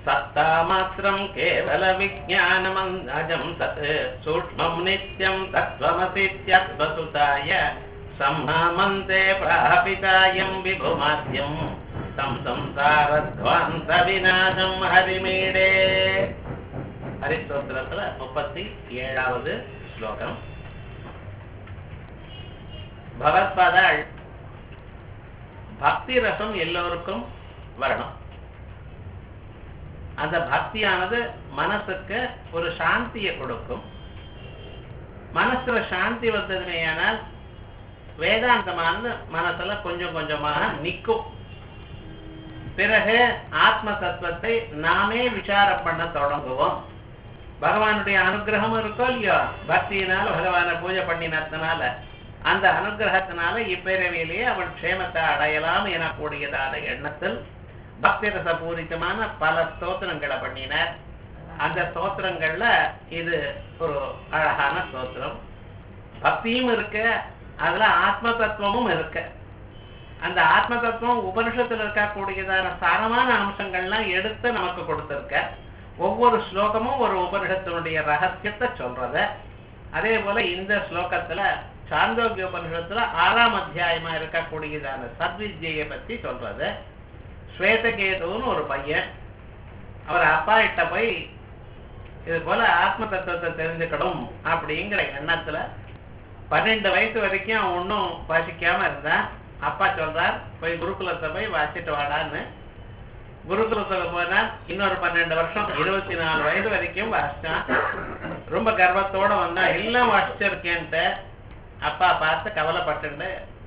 सत्ता मात्रम् केवलविज्ञानमन्दजम् तत् सूक्ष्मम् नित्यम् तत्त्वमसीत्यत्वसुताय संहामन्ते प्रापितायम् विभुमाद्यम् तम् संसारध्वान्तविनाशम् हरिमीडे ஹரிஸ்தோத்திரத்துல முப்பத்தி ஏழாவது ஸ்லோகம் பகவத்பாதாள் பக்தி ரசம் எல்லோருக்கும் வரணும் அந்த பக்தியானது மனசுக்கு ஒரு சாந்தியை கொடுக்கும் மனசுல சாந்தி வந்ததுமையானால் வேதாந்தமானது மனசுல கொஞ்சம் கொஞ்சமாக நிற்கும் பிறகு ஆத்ம தத்துவத்தை நாமே விசாரம் பண்ண தொடங்குவோம் பகவானுடைய அனுகிரகம் இருக்கோ இல்லையோ பக்தியினால பகவானை பூஜை பண்ணினதுனால அந்த அனுகிரகத்தினால இப்பிறவியிலேயே அவன் க்ஷேமத்தை அடையலாம் எனக்கூடியதான எண்ணத்தில் பக்தி ரச பூரித்தமான பல ஸ்தோத்திரங்களை பண்ணினார் அந்த ஸ்தோத்திரங்கள்ல இது ஒரு அழகான ஸ்தோத்திரம் பக்தியும் இருக்கு அதுல ஆத்ம தத்துவமும் இருக்கு அந்த ஆத்ம தத்துவம் உபனிஷத்துல இருக்கக்கூடியதான சாரமான அம்சங்கள்லாம் எடுத்து நமக்கு கொடுத்திருக்க ஒவ்வொரு ஸ்லோகமும் ஒரு உபனிஷத்தினுடைய ரகசியத்தை சொல்றத அதே போல இந்த ஸ்லோகத்துல சாந்தோக்கிய உபனிஷத்துல ஆறாம் அத்தியாயமா இருக்கக்கூடியதான சத்வித்யை பத்தி சொல்றது ஸ்வேதகேதுன்னு ஒரு பையன் அவர் அப்பா கிட்ட போய் இது போல ஆத்ம தத்துவத்தை தெரிஞ்சுக்கணும் அப்படிங்கிற எண்ணத்துல பன்னெண்டு வயசு வரைக்கும் அவன் ஒன்றும் வாசிக்காம இருந்தான் அப்பா சொல்றார் போய் குருகுலத்தை போய் வாசிட்டு வாடான்னு குருகுலத்துல போனா இன்னொரு பன்னெண்டு வருஷம் இருபத்தி நாலு வயசு வரைக்கும் வாசிச்சான் ரொம்ப கர்வத்தோட வந்தா எல்லாம் வாசிச்சிருக்கேன்ட்டு அப்பா பார்த்து கவலைப்பட்டு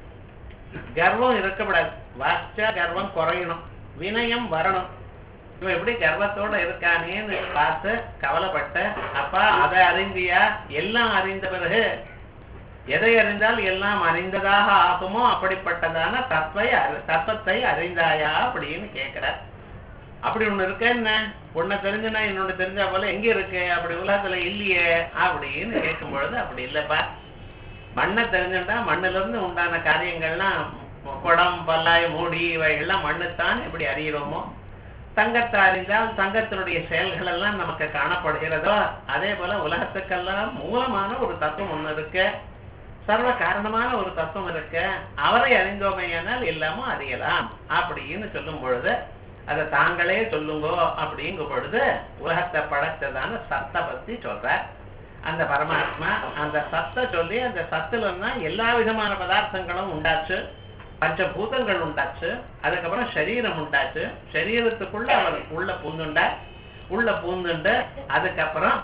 கர்வம் இருக்கக்கூடாது வாசிச்சா கர்வம் குறையணும் வினயம் வரணும் இவன் எப்படி கர்வத்தோட இருக்கானேன்னு பார்த்து கவலைப்பட்ட அப்பா அதை அறிந்தியா எல்லாம் அறிந்த பிறகு எதை அறிந்தால் எல்லாம் அறிந்ததாக ஆகுமோ அப்படிப்பட்டதான தத்துவை தத்துவத்தை அறிந்தாயா அப்படின்னு கேட்கிறார் அப்படி ஒண்ணு இருக்க என்ன ஒன்ன தெரிஞ்சுனா இன்னொன்னு தெரிஞ்சா போல எங்க இருக்கு அப்படி உலகத்துல இல்லையே அப்படின்னு கேட்கும் பொழுது அப்படி இல்லப்பா மண்ணை தெரிஞ்சுட்டா மண்ணுல இருந்து உண்டான காரியங்கள்லாம் குடம் பல்லாய் மூடி இவைகள்லாம் மண்ணுத்தான் எப்படி அறிகிறோமோ தங்கத்தை அறிந்தால் தங்கத்தினுடைய செயல்கள் எல்லாம் நமக்கு காணப்படுகிறதோ அதே போல உலகத்துக்கெல்லாம் மூலமான ஒரு தத்துவம் ஒண்ணு இருக்கு சர்வ காரணமான ஒரு தத்துவம் இருக்கு அவரை அறிந்தோமையானால் எல்லாமும் அறியலாம் அப்படின்னு சொல்லும் பொழுது அதை தாங்களே சொல்லுங்கோ அப்படிங்கும் பொழுது உலகத்தை படைச்சதான சத்தை பத்தி சொல்ற அந்த பரமாத்மா அந்த சத்தை சொல்லி அந்த சத்துல தான் எல்லா விதமான பதார்த்தங்களும் உண்டாச்சு பஞ்சபூதங்கள் உண்டாச்சு அதுக்கப்புறம் சரீரம் உண்டாச்சு சரீரத்துக்குள்ள அவர் உள்ள பூந்துண்டார் உள்ள பூந்துண்டு அதுக்கப்புறம்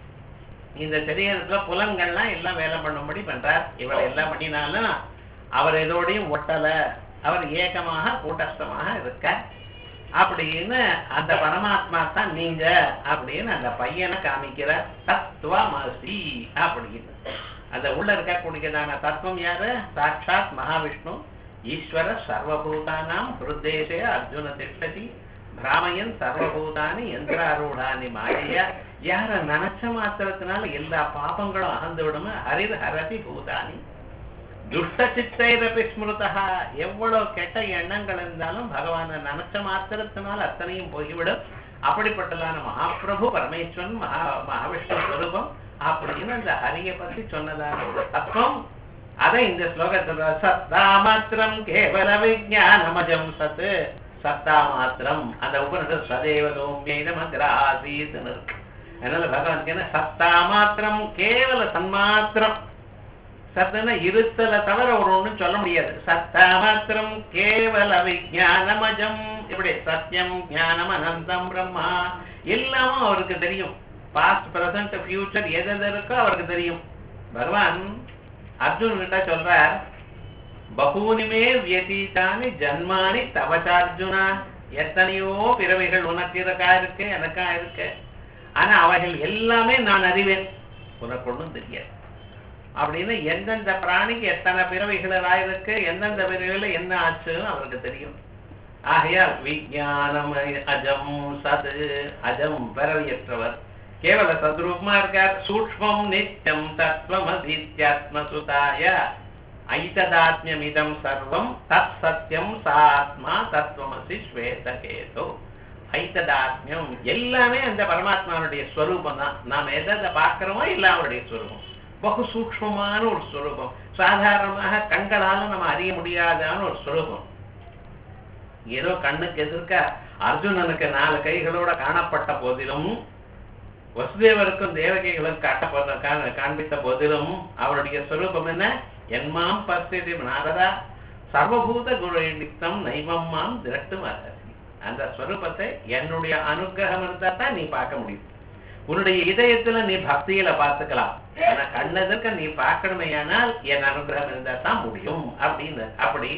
இந்த சரீரத்துல புலன்கள்லாம் எல்லாம் வேலை பண்ணும்படி பண்றார் இவர் எல்லாம் பண்ணினாலும் அவர் எதோடையும் ஒட்டல அவர் ஏகமாக கூட்டஸ்தமாக இருக்க அப்படின்னு அந்த பரமாத்மா தான் நீங்க அப்படின்னு அந்த பையனை காமிக்கிற தத்துவமசி அப்படின்னு அந்த உள்ள இருக்கக்கூடியதான தத்துவம் யாரு சாட்சாத் மகாவிஷ்ணு ஈஸ்வர சர்வபூதானாம் ஹிருதேசே அர்ஜுன திஷ்டதி பிராமயன் சர்வபூதானி யந்திராரூடானி மாய யார நினைச்ச மாத்திரத்தினால எல்லா பாபங்களும் அகந்து விடும ஹரிர் ஹரதி பூதானி துஷ்ட சித்தைரபி ஸ்மிருதா எவ்வளவு கெட்ட எண்ணங்கள் இருந்தாலும் பகவானை நினைச்ச மாத்திரத்தினால் அத்தனையும் போய்விடும் அப்படிப்பட்டதான மகாபிரபு பரமேஸ்வரன் மகா மகாவிஷ்ணு ஸ்வரூபம் அப்படின்னு அந்த ஹரிய பத்தி சொன்னதான ஒரு தத்துவம் அதை இந்த ஸ்லோகத்துல சத்தா மாத்திரம் கேவல விஜயானமஜம் சத்து சத்தா மாத்திரம் அந்த உபனிஷத் சதேவ சௌமியமகிர ஆசீத்னு இருக்கு அதனால பகவானுக்கு என்ன சத்தா மாத்திரம் கேவல சன்மாத்திரம் சத்துன்னா இருத்தல தவிர ஒரு ஒண்ணும் சொல்ல முடியாது சத்தா மாத்திரம் கேவல விஜயானமஜம் இப்படி சத்தியம் ஞானம் அனந்தம் பிரம்மா எல்லாமும் அவருக்கு தெரியும் பாஸ்ட் பிரசன்ட் ஃபியூச்சர் எது எது இருக்கோ அவருக்கு தெரியும் பகவான் அர்ஜுன் கிட்ட சொல்றார் பகூனிமே வியதீதானி ஜன்மானி தவச்சார்ஜுனா எத்தனையோ பிறவைகள் உனக்கு இருக்கா இருக்கு எனக்கா இருக்கு ஆனா அவைகள் எல்லாமே நான் அறிவேன் உனக்கு ஒண்ணும் தெரியாது அப்படின்னு எந்தெந்த பிராணிக்கு எத்தனை பிறவைகள் ஆயிருக்கு எந்தெந்த பிறவையில என்ன ஆச்சுன்னு அவருக்கு தெரியும் ஆகையால் விஜயானம் அஜம் சது அஜம் பிறவியற்றவர் கேவல சதுரூபமா இருக்கார் சூக்மம் நித்தியம் தத்துவம் அதித்யாத்ம சுதாய ஐததாத்மியமிதம் சர்வம் தத் சத்தியம் சாத்மா தத்துவமசி ஸ்வேதகேது ஐத்ததாத்மியம் எல்லாமே அந்த பரமாத்மாவுடைய ஸ்வரூபம் தான் நாம் எதை பார்க்கிறோமோ எல்லாம் அவருடைய ஸ்வரூபம் பகு சூக்ஷ்மமான ஒரு ஸ்வரூபம் சாதாரணமாக கண்களால நம்ம அறிய முடியாதான ஒரு ஸ்வரூபம் ஏதோ கண்ணுக்கு எதிர்க்க அர்ஜுனனுக்கு நாலு கைகளோட காணப்பட்ட போதிலும் வசுதேவருக்கும் தேவகைகளும் காட்டப்பட்ட கா- காண்பித்த போதிலும் அவருடைய ஸ்வரூபம் என்ன என்மாம் பசிதி நாரதா சர்வபூத குரு நித்தம் நைவம் மாம் திரட்டும் அரசி அந்த ஸ்வரூபத்தை என்னுடைய அனுகிரகம் இருந்தா தான் நீ பார்க்க முடியும் உன்னுடைய இதயத்துல நீ பக்தியில பார்த்துக்கலாம் ஆனா கண்ணதற்கு நீ பார்க்கணுமையானால் என் அனுகிரகம் இருந்தா தான் முடியும் அப்படின்னு அப்படி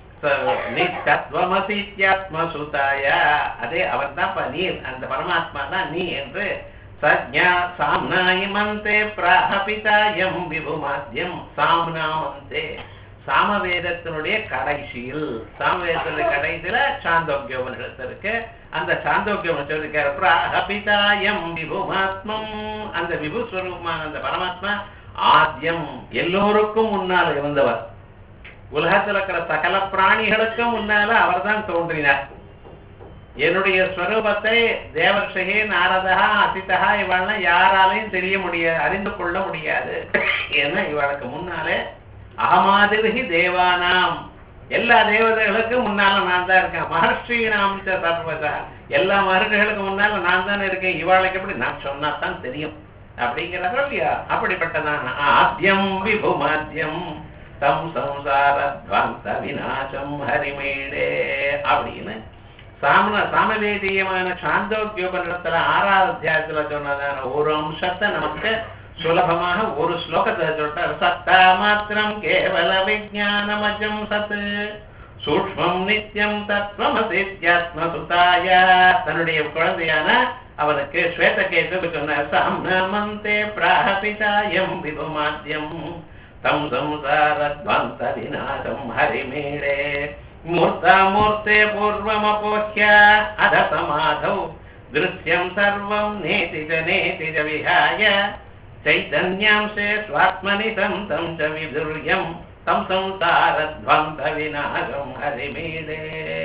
நித்தத்வமசித்யாத்ம சுதாய அதே அவன் தான் நீ அந்த பரமாத்மா தான் நீ என்று சஜ்ஞா சாம்னாயமந்தே பிராபிதாயம் விபுமாத்தியம் சாம்னாமந்தே சாமவேதத்தினுடைய கடைசியில் சாமவேதத்தினுடைய கடைசியில சாந்தோக்கியோபனிஷத்து இருக்கு அந்த சாந்தோக்கியோபனிஷத்து இருக்காரு பிராபிதாயம் விபுமாத்மம் அந்த விபு ஸ்வரூபமான அந்த பரமாத்மா ஆத்யம் எல்லோருக்கும் முன்னால் இருந்தவர் உலகத்தில் இருக்கிற சகல பிராணிகளுக்கும் முன்னால அவர்தான் தோன்றினார் என்னுடைய ஸ்வரூபத்தை தேவர்ஷகே நாரதா அசிதா இவள்லாம் யாராலையும் தெரிய முடியாது அறிந்து கொள்ள முடியாது ஏன்னா இவளுக்கு முன்னாலே அகமாதிரி தேவானாம் எல்லா தேவதைகளுக்கும் முன்னால நான் தான் இருக்கேன் மகர்ஷி நாம் சர்வதா எல்லா மகர்ஷிகளுக்கு முன்னால நான் தானே இருக்கேன் இவாளுக்கு எப்படி நான் சொன்னா தான் தெரியும் அப்படிங்கிறாரோ இல்லையா அப்படிப்பட்டதான ஆத்யம் விபுமாத்யம் தம் சம்சாரத்வாந்த விநாசம் ஹரிமேடே அப்படின்னு சாமன சாமவேதீயமான சாந்தோக்கியோபனிடத்துல ஆறாவது அத்தியாயத்துல சொன்னதான ஒரு அம்சத்தை நமக்கு சுலபமாக ஒரு ஸ்லோகத்தை சொல்றார் சத்தா மாத்திரம் கேவல விஜானமஜம் சத் சூக்மம் நித்தியம் தத்வமசித்யாத்ம சுதாய தன்னுடைய குழந்தையான அவனுக்கு ஸ்வேதகேது சொன்னார் சாம்னமந்தே பிராபிதாயம் விபுமாத்யம் தம் சம்சாரத்வந்த விநாசம் ஹரிமேடே மூர்த்தாமூர்த்தே பூர்வமபோஹ்ய அத சமாதௌ திருஷ்யம் சர்வம் நேதி ச நேதி ச விஹாய चैतन्यांशे स्वात्मनि तं तं च विदुर्यं तं संसारध्वंस विनाशं हरिमीडे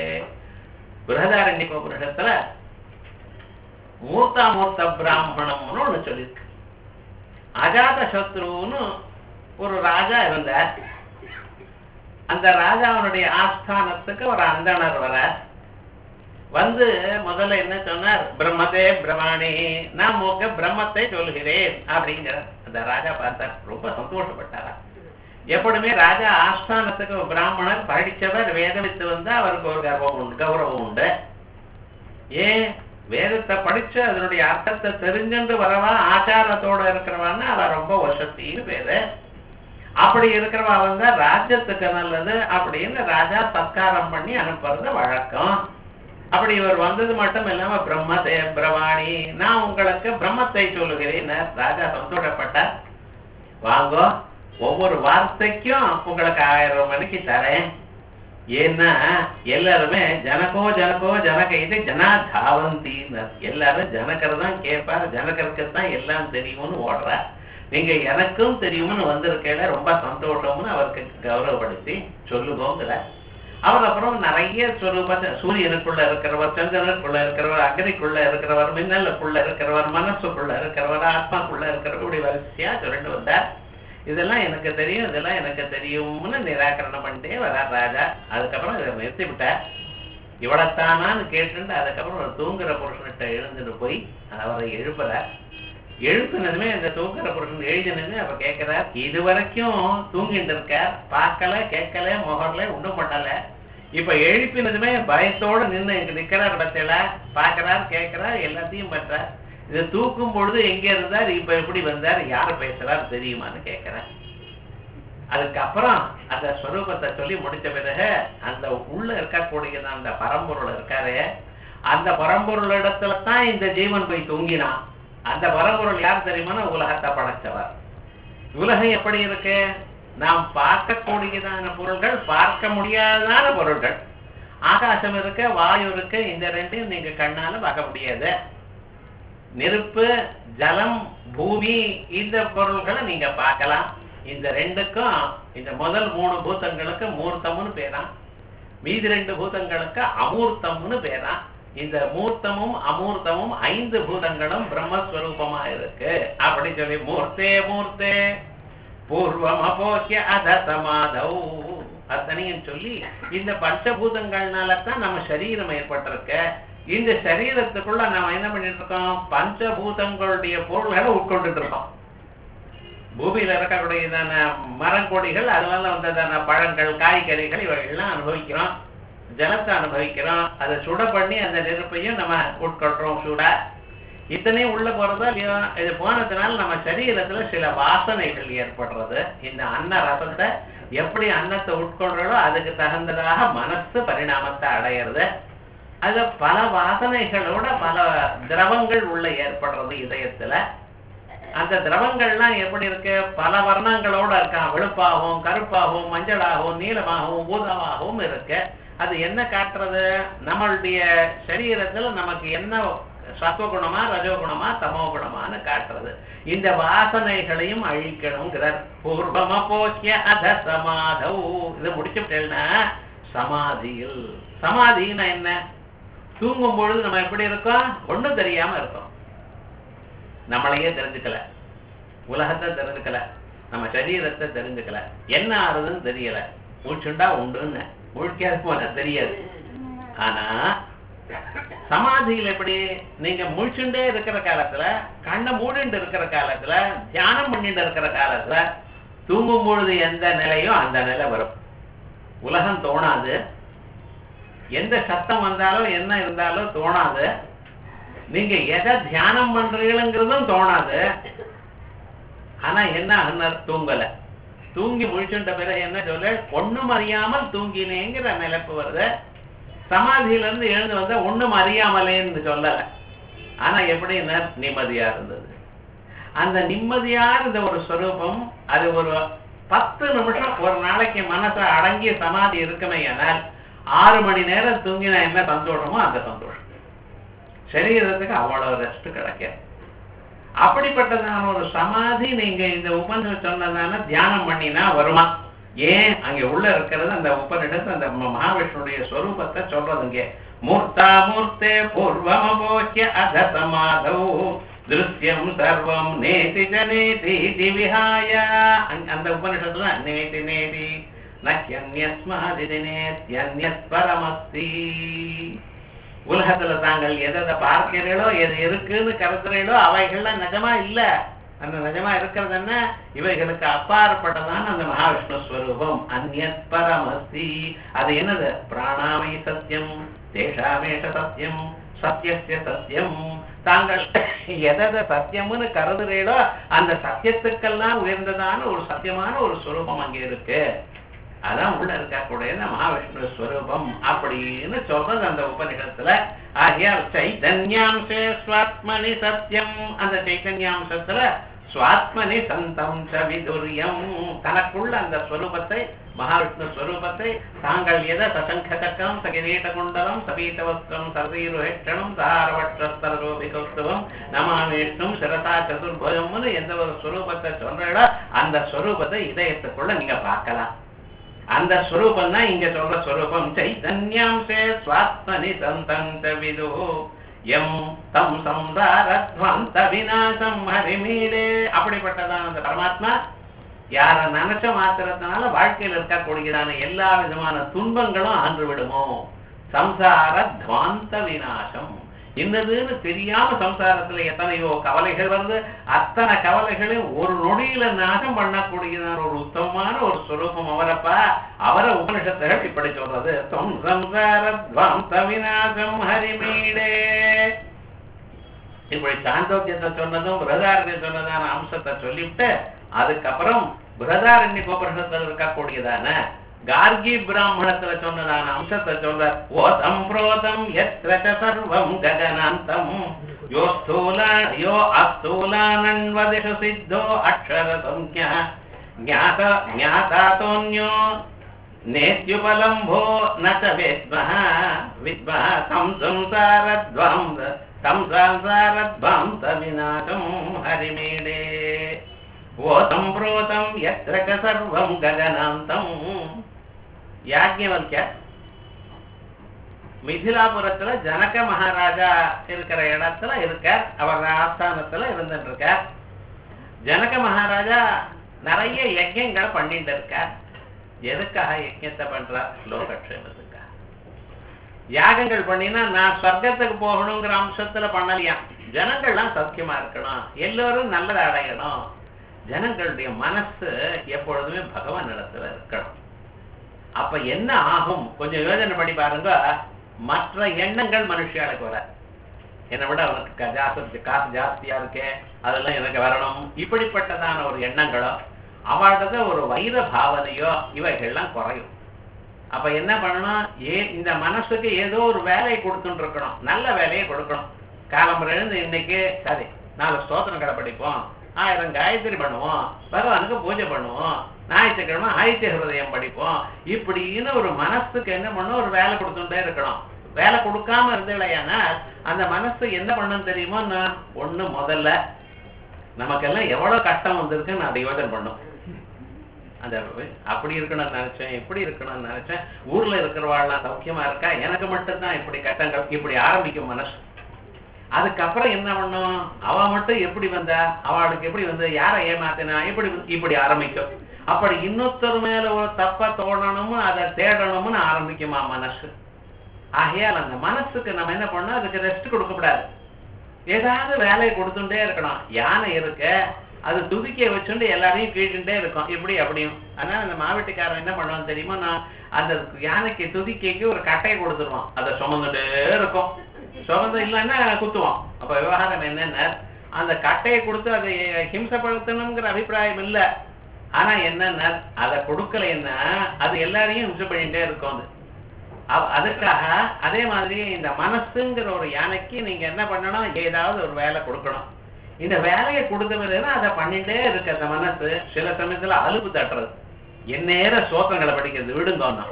बृहदारण्यकोपनिषத்துல மூர்த்தாமூர்த்த பிராமணம்னு ஒண்ணு சொல்லியிருக்கு அஜாத சத்ருன்னு ஒரு ராஜா இருந்தார் அந்த ராஜாவனுடைய ஆஸ்தானத்துக்கு ஒரு அந்தணர் வரார் வந்து முதல்ல என்ன சொன்னார் பிரம்மதே பிரமாணி நான் உங்க பிரம்மத்தை சொல்கிறேன் அப்படிங்கிற அந்த ராஜா பார்த்தார் ரொம்ப சந்தோஷப்பட்டாரா எப்பொழுதுமே ராஜா ஆஸ்தானத்துக்கு ஒரு பிராமணர் படிச்சவர் வேதவித்து வந்தா அவருக்கு ஒரு கர்வம் உண்டு கௌரவம் உண்டு ஏன் வேதத்தை படிச்சு அதனுடைய அர்த்தத்தை தெரிஞ்சுட்டு வரவா ஆச்சாரத்தோட இருக்கிறவான்னு அவ ரொம்ப வசத்தின்னு பேரு அப்படி இருக்கிறவா வந்தா ராஜ்யத்துக்கு நல்லது அப்படின்னு ராஜா சத்காரம் பண்ணி அனுப்புறது வழக்கம் அப்படி இவர் வந்தது மட்டும் இல்லாம பிரம்மதே பிரவாணி நான் உங்களுக்கு பிரம்மத்தை சொல்லுகிறேன் ராஜா சந்தோஷப்பட்டார் வாங்கோ ஒவ்வொரு வார்த்தைக்கும் உங்களுக்கு ஆயிரம் மணிக்கு தரேன் ஏன்னா எல்லாருமே ஜனகோ ஜனகோ ஜனக இது ஜனா தாவந்தின்னு எல்லாரும் ஜனகர் தான் கேட்பார் ஜனகருக்கு தான் எல்லாம் தெரியும்னு ஓடுறார் நீங்க எனக்கும் தெரியும்னு வந்திருக்கையில ரொம்ப சந்தோஷம்னு அவருக்கு கௌரவப்படுத்தி சொல்லுவோங்கிறார் அவர் அப்புறம் நிறைய ஸ்வரூபத்தை சூரியனுக்குள்ள இருக்கிறவர் சந்திரனுக்குள்ள இருக்கிறவர் அக்னிக்குள்ள இருக்கிறவர் மின்னலுக்குள்ள இருக்கிறவர் மனசுக்குள்ள இருக்கிறவர் ஆத்மாக்குள்ள இருக்கிறவர் இப்படி வரிசையா சொல்லிட்டு வந்தார் இதெல்லாம் எனக்கு தெரியும் இதெல்லாம் எனக்கு தெரியும்னு நிராகரணம் பண்ணிட்டே வரார் ராஜா அதுக்கப்புறம் இதை நிறுத்தி விட்டார் இவ்வளத்தானான்னு கேட்டுட்டு அதுக்கப்புறம் ஒரு தூங்குற புருஷன்கிட்ட எழுந்துட்டு போய் அவரை எழுப்புறார் எழுப்புனதுமே அந்த தூங்குற புருஷன் எழுதினதுமே அப்ப கேட்கிறார் இது வரைக்கும் தூங்கிட்டு இருக்கார் பார்க்கல கேட்கல முகர்ல ஒண்ணும் பண்ணல இப்ப எழுப்பினதுமே பயத்தோட நின்னு இங்க நிக்கிறார் பத்தியல பாக்குறார் கேட்கிறார் எல்லாத்தையும் பண்றார் இதை தூக்கும் பொழுது எங்க இருந்தார் இப்ப எப்படி வந்தார் யார் பேசுறார் தெரியுமான்னு கேட்கிறார் அதுக்கப்புறம் அந்த ஸ்வரூபத்தை சொல்லி முடிச்ச பிறகு அந்த உள்ள இருக்கக்கூடிய அந்த பரம்பொருள் இருக்காரு அந்த பரம்பொருள் இடத்துல தான் இந்த ஜீவன் போய் தூங்கினான் அந்த பரம்பொருள் யார் தெரியுமா உலகத்தை படைச்சவர் உலகம் எப்படி இருக்கு நாம் பார்க்கக்கூடியதான பொருள்கள் பார்க்க முடியாததான பொருள்கள் ஆகாசம் இருக்க வாயு இருக்கு இந்த ரெண்டையும் நீங்க கண்ணால பார்க்க முடியாது நெருப்பு ஜலம் பூமி இந்த பொருள்களை நீங்க பார்க்கலாம் இந்த ரெண்டுக்கும் இந்த முதல் மூணு பூதங்களுக்கு மூர்த்தம்னு பேராம் மீதி ரெண்டு பூதங்களுக்கு அமூர்த்தம்னு பேராம் இந்த மூர்த்தமும் அமூர்த்தமும் ஐந்து பூதங்களும் பிரம்மஸ்வரூபமா இருக்கு அப்படி சொல்லி மூர்த்தே மூர்த்தே பூர்வம் அபோக்கிய அத சமாதௌ அத்தனையும் சொல்லி இந்த பஞ்சபூதங்கள்னால தான் நம்ம சரீரம் ஏற்பட்டிருக்க இந்த சரீரத்துக்குள்ள நாம என்ன பண்ணிட்டு இருக்கோம் பஞ்சபூதங்களுடைய பொருள்களை உட்கொண்டுட்டு இருக்கோம் பூமியில இருக்கக்கூடியதான மரங்கொடிகள் அதனால வந்ததான பழங்கள் காய்கறிகள் இவைகள்லாம் அனுபவிக்கிறோம் ஜலத்தை அனுபவிக்கிறோம் அதை சுட பண்ணி அந்த நெருப்பையும் நம்ம உட்கொள்றோம் சூடா இத்தனையும் உள்ள போறதோ இல்லையோ இது போனதுனால நம்ம சரீரத்துல சில வாசனைகள் ஏற்படுறது இந்த அன்ன ரசத்தை எப்படி அன்னத்தை உட்கொள்றதோ அதுக்கு தகுந்ததாக மனசு பரிணாமத்தை அடையிறது அது பல வாசனைகளோட பல திரவங்கள் உள்ள ஏற்படுறது இதயத்துல அந்த திரவங்கள்லாம் எப்படி இருக்கு பல வர்ணங்களோட இருக்கான் வெளுப்பாகவும் கருப்பாகவும் மஞ்சளாகவும் நீலமாகவும் ஊதமாகவும் இருக்கு அது என்ன காட்டுறது நம்மளுடைய சரீரத்துல நமக்கு என்ன சத்துவகுணமா ரஜோகுணமா தமோ குணமான்னு காட்டுறது இந்த வாசனைகளையும் அழிக்கணுங்கிறார் பூர்வம போக்கிய அத சமாதௌ இதை முடிச்சுட்டேன்னா சமாதியில் சமாதின்னா என்ன தூங்கும் பொழுது நம்ம எப்படி இருக்கோம் ஒண்ணும் தெரியாம இருக்கோம் நம்மளையே தெரிஞ்சுக்கல உலகத்தை தெரிஞ்சுக்கல நம்ம சரீரத்தை தெரிஞ்சுக்கல என்ன ஆறுதுன்னு தெரியல மூச்சுண்டா உண்டுன்னு முழிக்காது போன தெரியாது ஆனா சமாதியில் எப்படி நீங்க முழிச்சுண்டே இருக்கிற காலத்துல கண்ணை மூடிண்டு இருக்கிற காலத்துல தியானம் பண்ணிட்டு இருக்கிற காலத்துல தூங்கும் பொழுது எந்த நிலையோ அந்த நிலை வரும் உலகம் தோணாது எந்த சத்தம் வந்தாலும் என்ன இருந்தாலும் தோணாது நீங்க எதை தியானம் பண்றீங்களுங்கிறதும் தோணாது ஆனா என்ன ஆகுனார் தூங்கல தூங்கி முழிச்சுட்ட பிறகு என்ன சொல்ல ஒண்ணும் அறியாமல் தூங்கினேங்கிற நிலைப்பு வருது சமாதியில இருந்து எழுந்து வந்தா ஒண்ணும் அறியாமலேன்னு சொல்லல ஆனா எப்படி நிம்மதியா இருந்தது அந்த நிம்மதியா இருந்த ஒரு ஸ்வரூபம் அது ஒரு பத்து நிமிஷம் ஒரு நாளைக்கு மனசை அடங்கிய சமாதி இருக்குமே ஆனால் ஆறு மணி நேரம் தூங்கினா என்ன சந்தோஷமோ அந்த சந்தோஷம் சரீரத்துக்கு அவ்வளவு ரெஸ்ட் கிடைக்காது அப்படிப்பட்டதான ஒரு சமாதி நீங்க இந்த உபனிஷத் சொன்னதான தியானம் பண்ணினா வருமா ஏன் அங்க உள்ள இருக்கிறது அந்த உபனிஷத்து அந்த மகாவிஷ்ணுடைய ஸ்வரூபத்தை சொல்றது இங்க மூர்த்தா மூர்த்தே பூர்வமபோக்கிய அத சமாதௌ திருஷ்யம் சர்வம் நேதி ஜனேதி விஹாய அந்த உபனிஷத்துல நேதி நேதி நக்கியன்யஸ்மாதி நேத்யன்யத் பரமஸ்தி உலகத்துல தாங்கள் எதை பார்க்கிறீர்களோ எது இருக்குன்னு கருதுறீங்களோ அவைகள்லாம் நிஜமா இல்ல அந்த நிஜமா இருக்கிறது என்ன இவைகளுக்கு அப்பாற்பட்டதான அந்த மகாவிஷ்ணு ஸ்வரூபம் அந்நத் பரமஸ்தி அது என்னது பிராணாமை சத்தியம் தேஷாமேஷ சத்தியம் சத்தியஸ்ய சத்தியம் தாங்கள் எதை சத்தியம்னு கருதுறீங்களோ அந்த சத்தியத்துக்கெல்லாம் உயர்ந்ததான ஒரு சத்தியமான ஒரு ஸ்வரூபம் அங்கே இருக்கு அதான் உள்ள இருக்கக்கூடிய மகாவிஷ்ணு ஸ்வரூபம் அப்படின்னு சொல்றது அந்த உபநிஷத்துல ஆகியால் சைதன்யாம்சே ஸ்வாத்மனி சத்தியம் அந்த சைதன்யாம்சத்துல சுவாத்மனி சந்தம் சவிதுரியம் தனக்குள்ள அந்த ஸ்வரூபத்தை மகாவிஷ்ணு ஸ்வரூபத்தை தாங்கள் எத சசங்க சக்கரம் சகிரீட குண்டலம் சபீதவஸ்திரம் சர்வீருஹெட்டணம் தாரவற்றஸ்தரோபி கௌஸ்தவம் நமாமேஷ்ணும் சிரசா சதுர்புஜம்னு எந்த ஒரு ஸ்வரூபத்தை சொல்றீங்களோ அந்த ஸ்வரூபத்தை இதயத்துக்குள்ள நீங்க பார்க்கலாம் அந்த ஸ்வரூபம் தான் இங்க சொல்ற ஸ்வரூபம் சைதன்யாம்சே சுவாத்மனி சந்தந்த விது எம் தம் சம்சாரத்வந்த விநாசம் ஹரிமீடே அப்படிப்பட்டதான அந்த பரமாத்மா யார நினைச்ச மாத்திரத்தினால வாழ்க்கையில் இருக்கக்கூடியதான எல்லா விதமான துன்பங்களும் ஆண்டு விடுமோ சம்சார துவாந்த விநாசம் இன்னதுன்னு தெரியாம சம்சாரத்துல எத்தனையோ கவலைகள் வருது அத்தனை கவலைகளையும் ஒரு நொடியில நாசம் பண்ணக்கூடியதான ஒரு உத்தமமான ஒரு ஸ்வரூபம் அவரப்பா அவரை உபனிஷத்துகள் இப்படி சொல்றது தொம் சம்சார துவாந்த விநாசம் ஹரிமீடே இப்படி சாந்தோக்கியத்தை சொன்னதும் பிரதாரண்ய சொன்னதான அம்சத்தை சொல்லிவிட்டு அதுக்கப்புறம் பிரதாரண்ய கோபுரத்தில் இருக்கக்கூடியதான கார்கி பிராமணத்துல சொன்னதான அம்சத்தை சொல்ற ஓ சம்பிரோதம் எத்திர சர்வம் ககனாந்தம் யோ ஸ்தூலா யோ அஸ்தூலானன்வதிஷு சித்தோ அக்ஷர சம்ஞா ஞாத ஞாதாதோன்யோ நேத்யுபலம்போ ந ச வித்மஹ வித்மஹ தம் சம்சாரத்வம் தம் சம்சாரத்வம் தவிநாசம் ஹரிமீடே ஓ சம்பிரோதம் எத்திர க சர்வம் ககனாந்தம் யாஜ்ஞவல்ய மிதிலாபுரத்துல ஜனக மகாராஜா இருக்கிற இடத்துல இருக்கார் அவர் ஆஸ்தானத்துல இருந்துட்டு இருக்கார் ஜனக மகாராஜா நிறைய யஜ்யங்களை பண்ணிட்டு இருக்கார் எதுக்காக யஜ்யத்தை பண்றார் லோகக்ஷேமத்துக்காக யாகங்கள் பண்ணினா நான் சொர்க்கத்துக்கு போகணுங்கிற அம்சத்துல பண்ணலையா ஜனங்கள்லாம் சௌக்கியமா இருக்கணும் எல்லோரும் நல்லதை அடையணும் ஜனங்களுடைய மனசு எப்பொழுதுமே பகவான் இடத்துல இருக்கணும் அப்ப என்ன ஆகும் கொஞ்சம் யோசனை பண்ணி பாருங்க மற்ற எண்ணங்கள் மனுஷியாளுக்கு வர என்னை விட அவனுக்கு க- ஜாஸ்தி காசு ஜாஸ்தியா இருக்கே அதெல்லாம் எனக்கு வரணும் இப்படிப்பட்டதான ஒரு எண்ணங்களோ அவளது ஒரு வைர பாவனையோ இவைகள்லாம் குறையும் அப்ப என்ன பண்ணணும் ஏ இந்த மனசுக்கு ஏதோ ஒரு வேலையை கொடுத்துட்டு இருக்கணும் நல்ல வேலையை கொடுக்கணும் காலம்பரம் எழுந்து இன்னைக்கு சரி நாலு ஸ்தோத்திரங்களை படிப்போம் ஆயிரம் காயத்ரி பண்ணுவோம் பகவானுக்கு பூஜை பண்ணுவோம் ஞாயிற்றுக்கிழமை ஆயித்திய ஹிருதயம் படிப்போம் இப்படின்னு ஒரு மனசுக்கு என்ன பண்ணும் ஒரு வேலை கொடுத்துட்டே இருக்கணும் வேலை கொடுக்காம இருந்தீங்களேனா அந்த மனசு என்ன பண்ணும் தெரியுமோ நான் ஒண்ணு முதல்ல நமக்கெல்லாம் எவ்வளவு கஷ்டம் வந்திருக்குன்னு அதை யோசனை பண்ணும் அந்த அப்படி இருக்கணும்னு நினைச்சேன் இப்படி இருக்கணும்னு நினைச்சேன் ஊர்ல இருக்கிறவாள்லாம் சௌக்கியமா இருக்கா எனக்கு மட்டும்தான் இப்படி கட்டங்கள் இப்படி ஆரம்பிக்கும் மனசு அதுக்கப்புறம் என்ன பண்ணும் அவ மட்டும் எப்படி வந்தா அவளுக்கு எப்படி வந்து யாரை ஏமாத்தினா இப்படி இப்படி ஆரம்பிக்கும் அப்படி இன்னொருத்தர் மேல ஒரு தப்ப தோணணும்னு அதை தேடணும்னு ஆரம்பிக்குமா மனசு ஆகையால் அந்த மனசுக்கு நம்ம என்ன பண்ணோம் அதுக்கு ரெஸ்ட் கொடுக்கக்கூடாது ஏதாவது வேலையை கொடுத்துட்டே இருக்கணும் யானை இருக்க அது துதிக்கையை வச்சுட்டு எல்லாரையும் கீழ்கிட்டே இருக்கும் இப்படி அப்படியும் அதனால அந்த மாவட்டிக்காரன் என்ன பண்ணுவான் தெரியுமா நான் அந்த யானைக்கு துதிக்கைக்கு ஒரு கட்டையை கொடுத்துருவான் அதை சுமந்துட்டே இருக்கும் சுமந்து இல்லைன்னா குத்துவான் அப்ப விவகாரம் என்னன்னா அந்த கட்டையை கொடுத்து அதை ஹிம்சப்படுத்தணுங்கிற அபிப்பிராயம் இல்ல ஆனா என்னன்னா அதை கொடுக்கலைன்னா அது எல்லாரையும் ஹிம்சை பண்ணிட்டே இருக்கும் அது அவ- அதுக்காக அதே மாதிரி இந்த மனசுங்கிற ஒரு யானைக்கு நீங்க என்ன பண்ணணும் ஏதாவது ஒரு வேலை கொடுக்கணும் இந்த வேலையை கொடுத்த பிறகு அதை பண்ணிட்டே இருக்கு அந்த மனசு சில சமயத்துல அலுப்பு தட்டுறது எந்நேர சோகங்களை படிக்கிறது விடுங்கோன்னா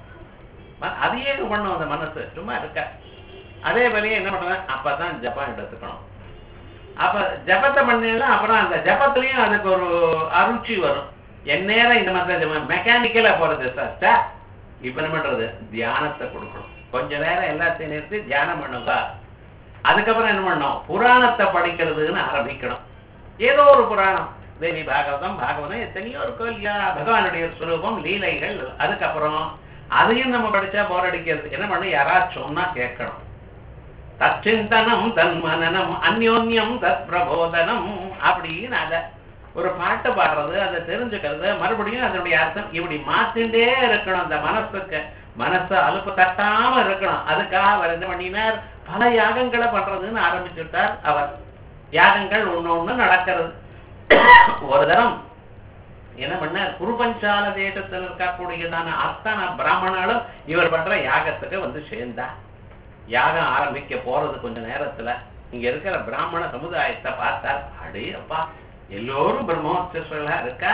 ம- அதையே பண்ணும் அந்த மனசு சும்மா இருக்க அதே வேலையை என்ன பண்றது அப்பதான் ஜபம் எடுத்துக்கணும் அப்ப ஜபத்தை பண்ணினா அப்புறம் அந்த ஜபத்திலையும் அதுக்கு ஒரு அருச்சி வரும் எந்நேரம் இந்த மாதிரி மெக்கானிக்கலா போறது சார் சார் இப்ப என்ன பண்றது தியானத்தை கொடுக்கணும் கொஞ்ச நேரம் எல்லாத்தையும் நிறுத்தி தியானம் பண்ணுங்க அதுக்கப்புறம் என்ன பண்ணணும் புராணத்தை படிக்கிறதுன்னு ஆரம்பிக்கணும் ஏதோ ஒரு புராணம் தேவி பாகவதம் பாகவதம் எத்தனையோ இருக்கும் இல்லையா பகவானுடைய சுரூபம் லீலைகள் அதுக்கப்புறம் அதையும் நம்ம படிச்சா போர் அடிக்கிறது என்ன பண்ணணும் யாராச்சும் சொன்னா கேட்கணும் தச்சிந்தனம் தன்மனனம் அந்யோன்யம் தத் பிரபோதனம் அப்படின்னு அத ஒரு பாட்டு பாடுறது அதை தெரிஞ்சுக்கிறது மறுபடியும் அதனுடைய அர்த்தம் இப்படி மாத்திண்டே இருக்கணும் அந்த மனசுக்கு மனசு அலுப்பு தட்டாம இருக்கணும் அதுக்காக அவர் என்ன பண்ணினார் பல யாகங்களை பண்றதுன்னு ஆரம்பிச்சுட்டார் அவர் யாகங்கள் ஒண்ணு ஒண்ணு நடக்கிறது ஒரு தரம் என்ன பண்ணார் குருபஞ்சால தேசத்தில் இருக்கக்கூடியதான அத்தனை பிராமணர்களும் இவர் பண்ற யாகத்துக்கு வந்து சேர்ந்தா யாகம் ஆரம்பிக்க போறது கொஞ்ச நேரத்துல இங்க இருக்கிற பிராமண சமுதாயத்தை பார்த்தார் அடே அப்பா எல்லோரும் பிரம்மோத்சவர்களா இருக்கா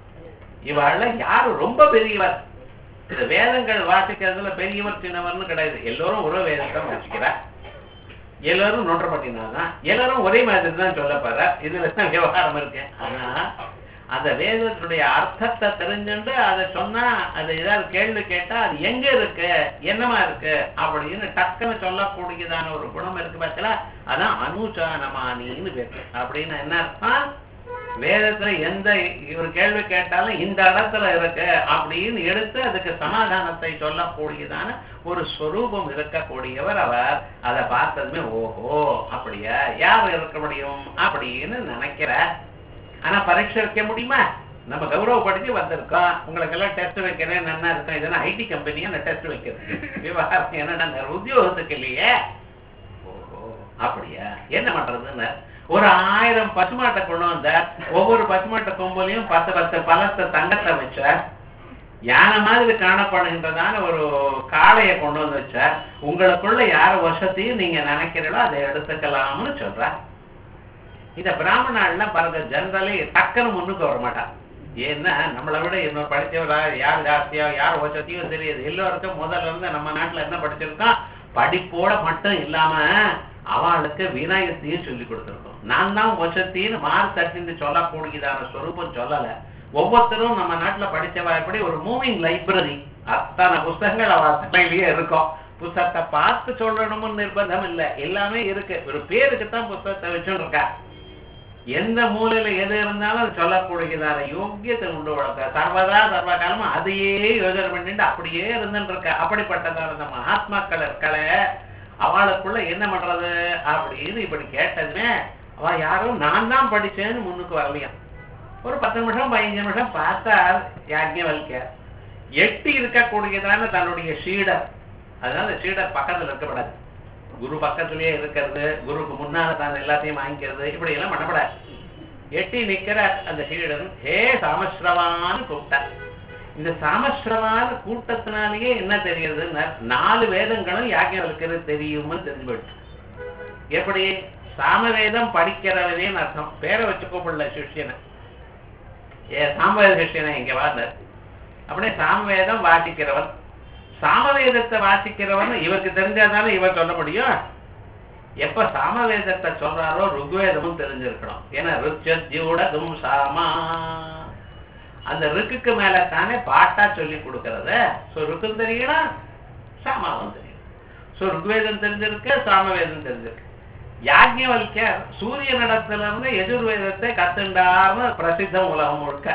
இவாள்ல யாரு ரொம்ப பெரியவர் இந்த வேதங்கள் வாசிக்கிறதுல பெரியவர் சின்னவர்னு கிடையாது எல்லோரும் ஒரு வேதத்தை வாசிக்கிறார் எல்லாரும் நோட்டப்பட்டினாதான் எல்லாரும் ஒரே மாதிரி தான் சொல்லப்படுற இதுல தான் விவகாரம் இருக்கு ஆனா அந்த வேதத்துடைய அர்த்தத்தை தெரிஞ்சுட்டு அதை சொன்னா அது ஏதாவது கேள்வி கேட்டா அது எங்க இருக்கு என்னமா இருக்கு அப்படின்னு டக்குன்னு சொல்லக்கூடியதான ஒரு குணம் இருக்கு பார்த்தீங்களா அதான் அனுசானமானின்னு பேரு அப்படின்னு என்ன அர்த்தம் வேதத்துல எந்த ஒரு கேள்வி கேட்டாலும் இந்த இடத்துல இருக்கு அப்படின்னு எடுத்து அதுக்கு சமாதானத்தை சொல்லக்கூடியதான ஒரு ஸ்வரூபம் இருக்கக்கூடியவர் அவர் அதை பார்த்ததுமே ஓஹோ அப்படியா யார் இருக்க முடியும் அப்படின்னு நினைக்கிறார் ஆனா பரீட்சை வைக்க முடியுமா நம்ம கௌரவப்படுத்தி வந்திருக்கோம் உங்களுக்கு எல்லாம் டெஸ்ட் வைக்கிறேன் நல்லா இருக்கும் இதெல்லாம் ஐடி கம்பெனியா நான் டெஸ்ட் வைக்கிறது விவகாரம் என்ன உத்தியோகத்துக்கு இல்லையே ஓஹோ அப்படியா என்ன பண்றதுன்னு ஒரு ஆயிரம் பசுமாட்டை கொண்டு வந்த ஒவ்வொரு பசுமாட்டை கொம்புலையும் பத்து பத்து பலத்த தங்கத்தை வச்சார் யானை மாதிரி காணப்படுகின்றதான ஒரு காளையை கொண்டு வந்து வச்சார் உங்களுக்குள்ள யார வருஷத்தையும் நீங்க நினைக்கிறீங்களோ அதை எடுத்துக்கலாம்னு சொல்றார் இந்த பிராமணாள்லாம் பாருங்க ஜெனரலி டக்குன்னு முன்னுக்கு வர மாட்டான் ஏன்னா நம்மளை விட இன்னொரு படிச்சவரா யார் ஜாஸ்தியா யார் வசதியோ தெரியுது எல்லோருக்கும் முதல்ல இருந்து நம்ம நாட்டுல என்ன படிச்சிருக்கோம் படிப்போட மட்டும் இல்லாம அவளுக்கு விநாயகத்தையும் சொல்லி கொடுத்துருக்கோம் நான் தான் வசத்தின்னு மார்க் தட்டின்னு சொல்லக்கூடியதான ஸ்வரூபம் சொல்லல ஒவ்வொருத்தரும் நம்ம நாட்டுல படிச்சவா எப்படி ஒரு மூவிங் லைப்ரரி அத்தனை புஸ்தகங்கள் அவ தலையிலேயே இருக்கும் புத்தகத்தை பார்த்து சொல்லணும்னு நிர்பந்தம் இல்லை எல்லாமே இருக்கு ஒரு பேருக்கு தான் புத்தகத்தை வச்சுட்டு இருக்கா எந்த மூலையில எது இருந்தாலும் அது சொல்லக்கூடியதான யோக்கியத்தை உண்டு வளர்க்க சர்வதா சர்வ காலமும் அதையே யோஜனை பண்ணிட்டு அப்படியே இருந்துட்டு இருக்க அப்படிப்பட்டதான அந்த மகாத்மாக்கள் இருக்கல அவளுக்குள்ள என்ன பண்றது அப்படின்னு இப்படி கேட்டதுமே அவ யாரும் நான் தான் படிச்சேன்னு முன்னுக்கு வரலையாம் ஒரு பத்து நிமிஷம் பதினஞ்சு நிமிஷம் பார்த்தா யாஜ்ஞவல்க எட்டி இருக்கக்கூடியதான தன்னுடைய சீடர் அதனால சீடர் பக்கத்துல இருக்கப்படாது குரு பக்கத்திலேயே இருக்கிறது குருக்கு முன்னால தான் எல்லாத்தையும் வாங்கிக்கிறது இப்படி எல்லாம் பண்ணப்படாது எட்டி நிக்கிற அந்த சீடன் ஹே சாமஸ்ரவான்னு கூப்பிட்டார் இந்த சாமஸ்ரவான கூட்டத்தினாலேயே என்ன தெரியுதுன்னா நாலு வேதங்களும் யாக்கியவர்களுக்கு தெரியும்னு தெரிஞ்சு போயிடுச்சு எப்படி சாமவேதம் படிக்கிறவனேன்னு அர்த்தம் பேரை வச்சு கூப்பிடல சிஷ்யனை ஏ சாமவேத சிஷ்யனை இங்க வாழ்ந்தார் அப்படியே சாமவேதம் வாசிக்கிறவன் சாமவேதத்தை வாசிக்கிறவன் இவருக்கு தெரிஞ்சாதானே இவர் சொல்ல முடியும் எப்ப சாமவேதத்தை சொல்றாரோ ருக்வேதமும் தெரிஞ்சிருக்கணும் ஏன்னா ருச்சூடதும் சாமா அந்த ருக்குக்கு மேல தானே பாட்டா சொல்லி கொடுக்கறத சோ ருக்கும் தெரியணும் சாமாவும் தெரியும் சோ ருக்வேதம் தெரிஞ்சிருக்கு சாமவேதம் தெரிஞ்சிருக்கு யாஜ்ஞவல்யர் சூரிய நடத்துல இருந்து எஜுர்வேதத்தை கத்துண்டார்னு பிரசித்தம் உலகம் முழுக்க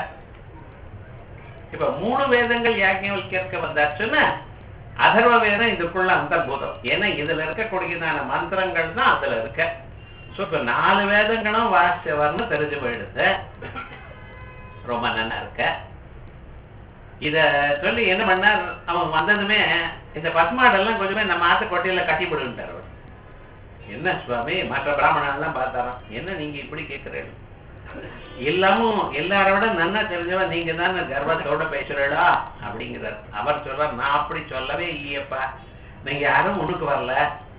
இப்ப மூணு வேதங்கள் யாஜ்ஞவல்யருக்கு வந்தாச்சுன்னா அதர்வ வேதம் இதுக்குள்ள அந்தர்பூதம் ஏன்னா இதுல இருக்கக்கூடியதான மந்திரங்கள் தான் அதுல இருக்க சோ இப்ப நாலு வேதங்களும் வாசிச்சவர்னு தெரிஞ்சு போயிடுது ரொம்ப நல்லா இருக்க இத சொல்லி என்ன பண்ணார் அவன் வந்ததுமே இந்த பத்மாடெல்லாம் கொஞ்சமே நம்ம ஆத்து கொட்டையில கட்டி விடுன்ட்டார் அவர் என்ன சுவாமி மற்ற பிராமணன்லாம் பார்த்தாராம் என்ன நீங்க இப்படி கேட்கிறீர்கள் எல்லாமும் எல்லார விட நன்னா தெரிஞ்சவன் நீங்க தானே கர்வத்தோட பேசுறீங்களா அப்படிங்கிறார் அவர் சொல்றார் நான் அப்படி சொல்லவே இல்லையப்பா நீங்க யாரும் முன்னுக்கு வரல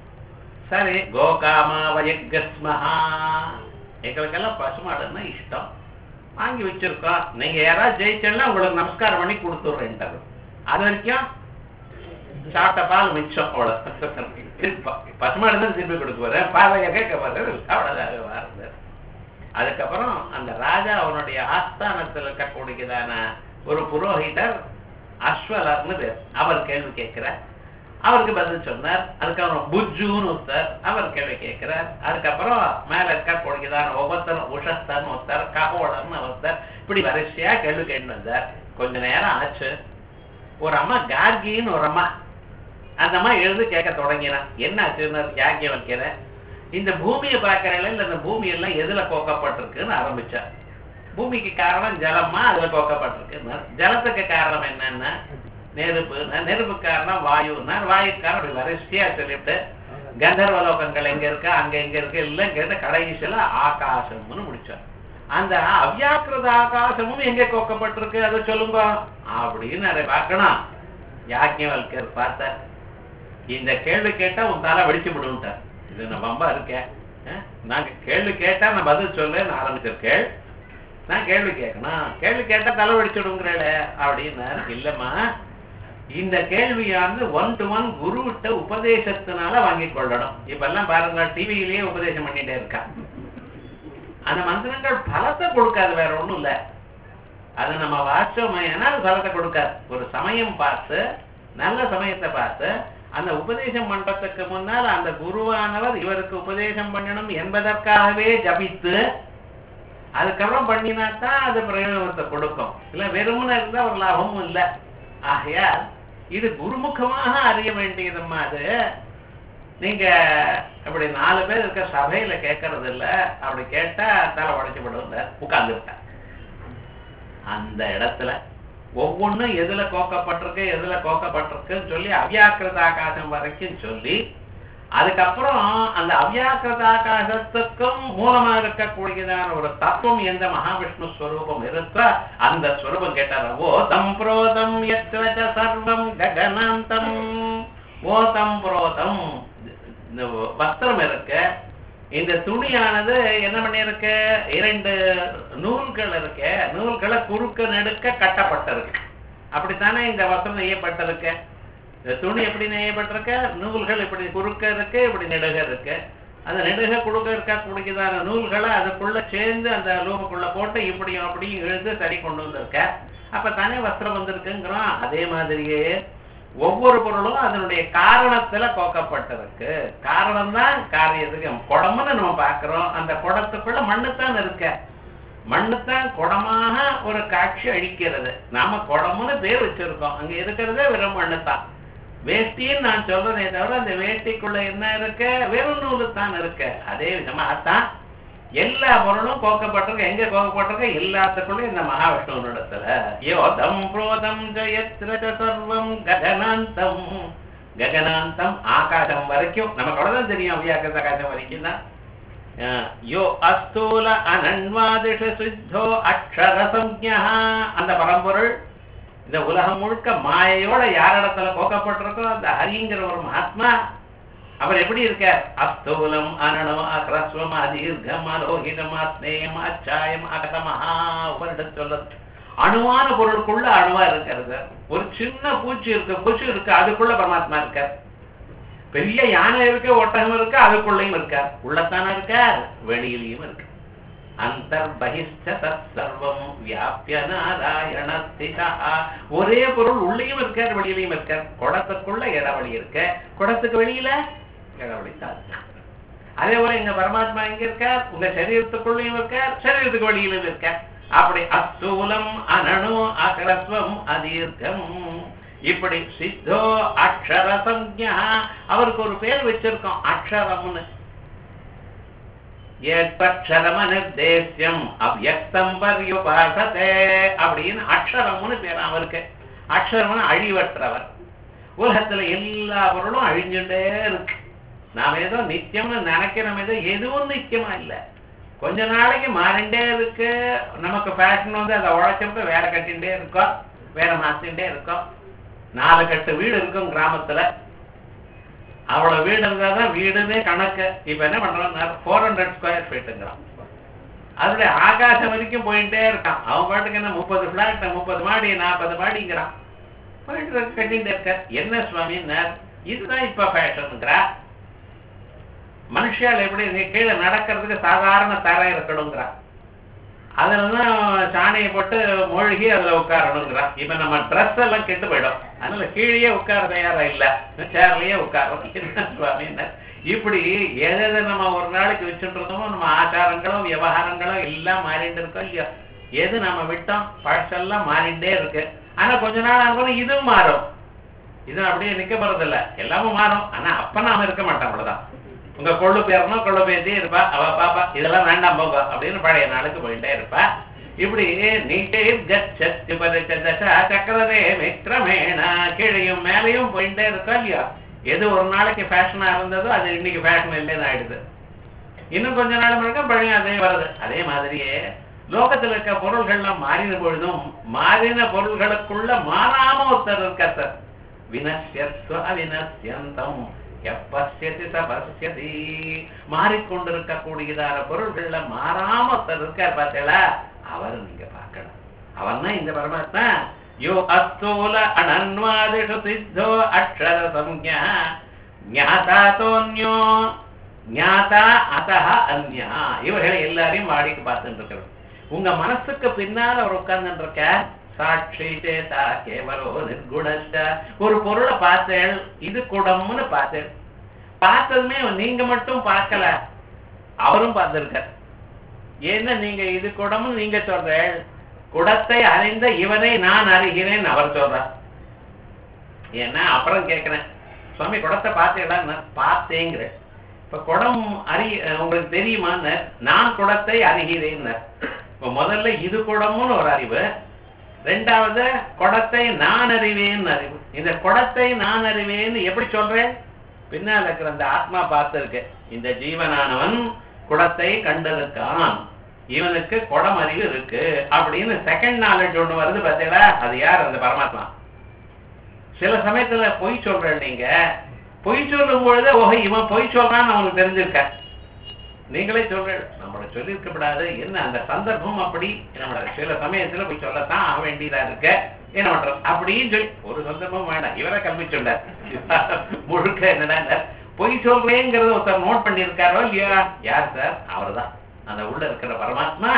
சரி கோகாமா வயக்கஸ்மஹா எங்களுக்கெல்லாம் பசுமாடுன்னா இஷ்டம் வாங்கி வச்சிருக்கோம் நீங்க யாராவது ஜெயிச்சேன்னா உங்களுக்கு நமஸ்காரம் பண்ணி கொடுத்துட்றேன்ட்டாரு அது வரைக்கும் சாப்பிட்ட பால் மிச்சம் அவ்வளவு பசுமாடு தான் திருப்பி கொடுக்க போறேன் பாலைய கேட்க போறாரு அவ்வளவுதான் வாழ்ந்தார் அதுக்கப்புறம் அந்த ராஜா அவனுடைய ஆஸ்தானத்தில் இருக்கக்கூடியதான ஒரு புரோகிதர் அஸ்வலர்னு பேர் அவர் கேள்வி கேட்கிறார் அவருக்கு பதில் சொன்னார் அதுக்கப்புறம் புஜ்ஜுன்னு ஒருத்தர் அவர் கேள்வி கேட்கிறார் அதுக்கப்புறம் மேல இருக்கக்கூடியதான ஒவ்வொருத்தரும் உஷஸ்தர்னு ஒருத்தர் ககோளர்னு ஒருத்தர் இப்படி வரிசையா கேள்வி கேட்டு வந்தார் கொஞ்ச நேரம் ஆச்சு ஒரு அம்மா கார்கின்னு ஒரு அம்மா அந்த அம்மா எழுந்து கேட்க தொடங்கினான் என்ன ஆச்சுன்னு யாக்கிய வைக்கிறேன் இந்த பூமியை பார்க்கறதுல இல்ல இந்த பூமி எல்லாம் எதுல கோக்கப்பட்டிருக்குன்னு ஆரம்பிச்சா பூமிக்கு காரணம் ஜலமா அதுல கோக்கப்பட்டிருக்கு ஜலத்துக்கு காரணம் என்னன்னா நெருப்பு நெருப்பு காரணம் வாயுன்னா வாயு காரணம் அப்படி வரிசையா சொல்லிட்டு கந்தர்வலோகங்கள் எங்க இருக்கு அங்க எங்க இருக்கு எல்லாம் கேட்ட கடைசியில ஆகாசம்னு முடிச்சார் அந்த அவ்யாக்கிருத ஆகாசமும் எங்க கோக்கப்பட்டிருக்கு அதை சொல்லுங்க அப்படின்னு அதை பார்க்கணும் யாக்கியவல்கர் பார்த்தார் இந்த கேள்வி கேட்டா உன் தலை வெடிச்சு விடுன்ட்டார் இது நான் வம்பா இருக்கேன் அஹ், நாங்க கேள்வி கேட்டா நான் பதில் சொல்லேன்னு ஆரம்பிச்சிருக்கேன் நான் கேள்வி கேட்கணும் கேள்வி கேட்டா தலை வெடிச்சுடுங்கிறேட அப்படின்னாரு இல்லம்மா இந்த கேள்வியானது ஒன் டு ஒன் குருவிட்ட உபதேசத்தினால வாங்கிக் கொள்ளணும் இப்ப எல்லாம் பாருங்க டிவியிலேயே உபதேசம் பண்ணிட்டே இருக்கா அந்த மந்திரங்கள் பலத்தை கொடுக்காது வேற ஒண்ணும் இல்ல அது நம்ம வாட்சோமையானா அது பலத்தை கொடுக்காது ஒரு சமயம் பார்த்து நல்ல சமயத்தை பார்த்து அந்த உபதேசம் பண்றதுக்கு முன்னால் அந்த குருவானவர் இவருக்கு உபதேசம் பண்ணணும் என்பதற்காகவே ஜபித்து அதுக்கப்புறம் பண்ணினாத்தான் அது பிரயோஜனத்தை கொடுக்கும் இல்ல வெறுமன இருந்தா ஒரு லாபமும் இல்லை ஆகையால் இது குருமுகமாக அறிய வேண்டியதும்மா அது நீங்க அப்படி நாலு பேர் இருக்க சபையில கேட்கறது இல்ல அப்படி கேட்டா தலை உடைச்சு விடுங்க உட்கார்ந்து விட்டா அந்த இடத்துல ஒவ்வொன்றும் எதுல கோக்கப்பட்டிருக்கு எதுல கோக்கப்பட்டிருக்குன்னு சொல்லி அவ்யாக்கிருத ஆகாசம் வரைக்கும் சொல்லி அதுக்கப்புறம் அந்த அவ்யாக்கிருத ஆகாசத்துக்கும் மூலமா இருக்கக்கூடியதான ஒரு தத்துவம் எந்த மகாவிஷ்ணு ஸ்வரூபம் இருக்கோ அந்த ஸ்வரூபம் கேட்டார ஓ தம்புரோதம் எத்வச்ச சர்வம் ககனாந்தம் ஓ தம்புரோதம் இந்த வஸ்திரம் இருக்கு இந்த துணியானது என்ன பண்ணியிருக்கு இரண்டு நூல்கள் இருக்கு நூல்களை குறுக்க நெடுக்க கட்டப்பட்டிருக்கு அப்படித்தானே இந்த வஸ்திரம் நெய்யப்பட்டிருக்கு இந்த துணி எப்படி நெய்யப்பட்டிருக்கு நூல்கள் இப்படி குறுக்க இருக்கு இப்படி நெடுக இருக்கு அந்த நெடுக குறுக்க இருக்கக்கூடியதான நூல்களை அதுக்குள்ள சேர்ந்து அந்த லூப்புக்குள்ள போட்டு இப்படியும் அப்படியும் இழுத்து சரி கொண்டு வந்திருக்க அப்ப தானே வஸ்திரம் வந்திருக்குங்கிறோம் அதே மாதிரியே ஒவ்வொரு பொருளும் அதனுடைய காரணத்துல கோக்கப்பட்டிருக்கு காரணம் தான் காரியத்துக்கு குடம்னு நம்ம பார்க்கிறோம் அந்த குடத்துக்குள்ள மண்ணுத்தான் இருக்க மண்ணுத்தான் குடமாக ஒரு காட்சி அழிக்கிறது நாம குடம்னு பேர் வச்சிருக்கோம் அங்க இருக்கிறதே வெறும் மண்ணுத்தான் வேஷ்டின்னு நான் சொல்றதே தவிர அந்த வேஷ்டிக்குள்ள என்ன இருக்க வெறும் நூலு தான் இருக்க அதே விதமாகத்தான் எல்லா பொருளும் கோக்கப்பட்டிருக்க எங்க கோக்கப்பட்டிருக்க எல்லாத்துக்குள்ளும் இந்த மகாவிஷ்ணுவினிடத்துல யோதம் புரோதம் ஜயத்ர சர்வம் ககனாந்தம் ககனாந்தம் ஆகாசம் வரைக்கும் நமக்கு அவ்வளவுதான் தெரியும் அவ்வியாக்கத ஆகாசம் வரைக்கும் தான் அஹ், யோ அஸ்தூல அனன்வாதிஷ சித்தோ அக்ஷர சம்ஞா அந்த பரம்பொருள் இந்த உலகம் முழுக்க மாயையோட யாரிடத்துல கோக்கப்பட்டிருக்கோ அந்த ஹரிங்கிற ஒரு மகாத்மா அவர் எப்படி இருக்கார் அஸ்தூலம் அனனம் அக்ரஸ்வம் அதீர்க்கம் அலோகிதம் அஸ்னேயம் அச்சாயம் அகதமஹா உபரிட சொல்லுது அணுவான பொருளுக்குள்ள அணுவா இருக்கிறது ஒரு சின்ன பூச்சி இருக்கு பூச்சி இருக்கு அதுக்குள்ள பரமாத்மா இருக்கார் பெரிய யானை இருக்கு ஒட்டகம் இருக்கு அதுக்குள்ளேயும் இருக்கார் உள்ளத்தானே இருக்கார் வெளியிலையும் இருக்கு அந்தர்பகிஷ்ட தத் சர்வம் வியாபிய நாராயண ஸ்திதா. ஒரே பொருள் உள்ளேயும் இருக்கார் வெளியிலையும் இருக்கார் குடத்துக்குள்ள இடவழி இருக்க குடத்துக்கு வெளியில இடவழி தான் இருக்கு. அதே போல எங்க பரமாத்மா எங்க இருக்கார் உங்க சரீரத்துக்குள்ளேயும் இருக்கார் சரீரத்துக்கு வெளியிலும் இருக்கார் அப்படி அஸ்தூலம் அனணு அகரஸ்வம் அதீர்க்கம் இப்படி சித்தோ அக்ஷர சம்ஞா அவருக்கு ஒரு பேர் வச்சிருக்கோம் அக்ஷரம்னு ஏற்பக்ஷரமனிர்தேசியம் அவ்யக்தம் பர்யுபாசதே அப்படின்னு அக்ஷரம்னு பேர் அவருக்கு அக்ஷரம்னு அழிவற்றவர் உலகத்துல எல்லா பொருளும் அழிஞ்சுட்டே இருக்கு நாம ஏதோ நித்தியம்னு நினைக்கிறோம் ஏதோ எதுவும் நித்தியமா இல்ல கொஞ்ச நாளைக்கு மாறிண்டே இருக்கு நமக்கு ஃபேஷன் வந்து அதை உழைச்சிட்டு வேற கட்டிண்டே இருக்கோம் வேற மாத்திண்டே இருக்கோம் நாலு கட்டு வீடு இருக்கும் கிராமத்துல அவ்வளவு வீடு இருந்தாதான் வீடுமே கணக்கு இப்ப என்ன பண்றோம் ஃபோர் ஹண்ட்ரட் ஸ்கொயர் ஃபீட்டுங்கிறான் அதுல ஆகாசம் வரைக்கும் போயிட்டே இருக்கான் அவன் பாட்டுக்கு என்ன முப்பது பிளாட் முப்பது மாடி நாற்பது மாடிங்கிறான் போயிட்டு இருக்க, கட்டிட்டு இருக்க என்ன சுவாமின்னார் இதுதான் இப்ப ஃபேஷனுங்கிறா மனுஷியால் எப்படி நீ கீழே நடக்கிறதுக்கு சாதாரண தரை இருக்கணுங்கிறா அதுலதான் சாணியை போட்டு மூழ்கி அதுல உட்காரணுங்கிறான் இப்ப நம்ம ட்ரெஸ் எல்லாம் கெட்டு போயிடும் அதனால கீழே உட்கார தயாரா இல்ல சேர்லயே உட்காரோம் என்ன சுவாமி இப்படி எதை எதை நம்ம ஒரு நாளைக்கு வச்சுட்டு இருந்தோமோ நம்ம ஆச்சாரங்களும் விவகாரங்களும் எல்லாம் மாறிட்டு இருக்கோம் இல்லையோ எது நம்ம விட்டோம் பழசெல்லாம் மாறிண்டே இருக்கு ஆனா கொஞ்ச நாள் ஆகும் இதுவும் மாறும் இது அப்படியே நிக்க போறது இல்ல எல்லாமும் மாறும் ஆனா அப்ப நாம இருக்க மாட்டோம் அவ்வளவுதான் உங்க கொள்ளு பேரனோ கொள்ளு பேத்தி இருப்பா அவ பாப்பா இதெல்லாம் வேண்டாம் போங்க அப்படின்னு பழைய நாளுக்கு போயிட்டே இருப்பா இப்படி நீட்டே கச்சத்து பரிச்சதச சக்கரதே மிக்ரமேண கீழையும் மேலையும் போயிட்டே இருக்கா இல்லையா எது ஒரு நாளைக்கு ஃபேஷனா இருந்ததோ அது இன்னைக்கு ஃபேஷன் இல்லைன்னு ஆயிடுது இன்னும் கொஞ்ச நாள் முழுக்க பழைய அதே வருது அதே மாதிரியே லோகத்துல இருக்க பொருள்கள்லாம் மாறின பொழுதும் மாறின பொருள்களுக்குள்ள மாறாம ஒருத்தர் இருக்கார் சார் வினஷ்யத்வ அவினஷ்யந்தம் எப்பசியதி சபசியதி மாறிக்கொண்டிருக்கக்கூடியதான பொருள்கள்ல மாறாம ஒருத்தர் இருக்கார் பார்த்தீங்களா அவர் நீங்க பார்க்கணும் அவர் தான் இந்த பரமாத்மா யோ அஸ்தூல அனன்வாதிஷு சித்தோ அக்ஷர சம்ஞா ஞாதா தோன்யோ ஞாதா அதஹ அந்யா இவர்களை எல்லாரையும் வாடிக்கு பார்த்துட்டு இருக்கிறோம் உங்க மனசுக்கு பின்னால அவர் உட்கார்ந்துட்டு இருக்க சாட்சி சேதா கேவலோ நிர்குணஸ்ட ஒரு பொருளை பார்த்தேன் இது குடம்னு பார்த்தேன் பார்த்ததுமே நீங்க மட்டும் பார்க்கல அவரும் பார்த்திருக்கார் ஏன்னா நீங்க இது குடம்னு நீங்க சொல்ற குடத்தை அறிந்த இவனை நான் அறிகிறேன் அவர் சொல்றார் ஏன்னா அப்புறம் கேட்கிறேன் சுவாமி குடத்தை பார்த்தீங்களா பார்த்தேங்கிற இப்ப குடம் அறி உங்களுக்கு தெரியுமான்னு நான் குடத்தை அறிகிறேன் இப்ப முதல்ல இது குடம்னு ஒரு அறிவு ரெண்டாவது குடத்தை நான் அறிவேன் அறிவு இந்த குடத்தை நான் அறிவேன்னு எப்படி சொல்றேன் பின்னால் இருக்கிற அந்த ஆத்மா பார்த்திருக்கு இந்த ஜீவனானவன் குடத்தை கண்டிருக்கான் இவனுக்கு குடம் அறிவு இருக்கு அப்படின்னு செகண்ட் நாலேஜ் ஒண்ணு வருது பார்த்தீங்களா அது யார் அந்த பரமாத்மா சில சமயத்துல பொய் சொல்றேன் நீங்க பொய் சொல்லும் பொழுது ஓஹோ இவன் பொய் சொல்றான்னு அவனுக்கு தெரிஞ்சிருக்க நீங்களே சொல்றேன் நம்மள சொல்லியிருக்கப்படாது என்ன அந்த சந்தர்ப்பம் அப்படி நம்மள சில சமயத்துல போய் சொல்லத்தான் ஆக வேண்டியதா இருக்க என்ன பண்றோம் அப்படின்னு சொல்லி ஒரு சந்தர்ப்பம் வேண்டாம் இவரை கல்வி சொன்னார் முழுக்க என்னடா பொய் சொல்றேங்கிறத ஒருத்தர் நோட் பண்ணியிருக்காரோ இல்லையா யார் சார் அவர்தான் அந்த உள்ள இருக்கிற பரமாத்மா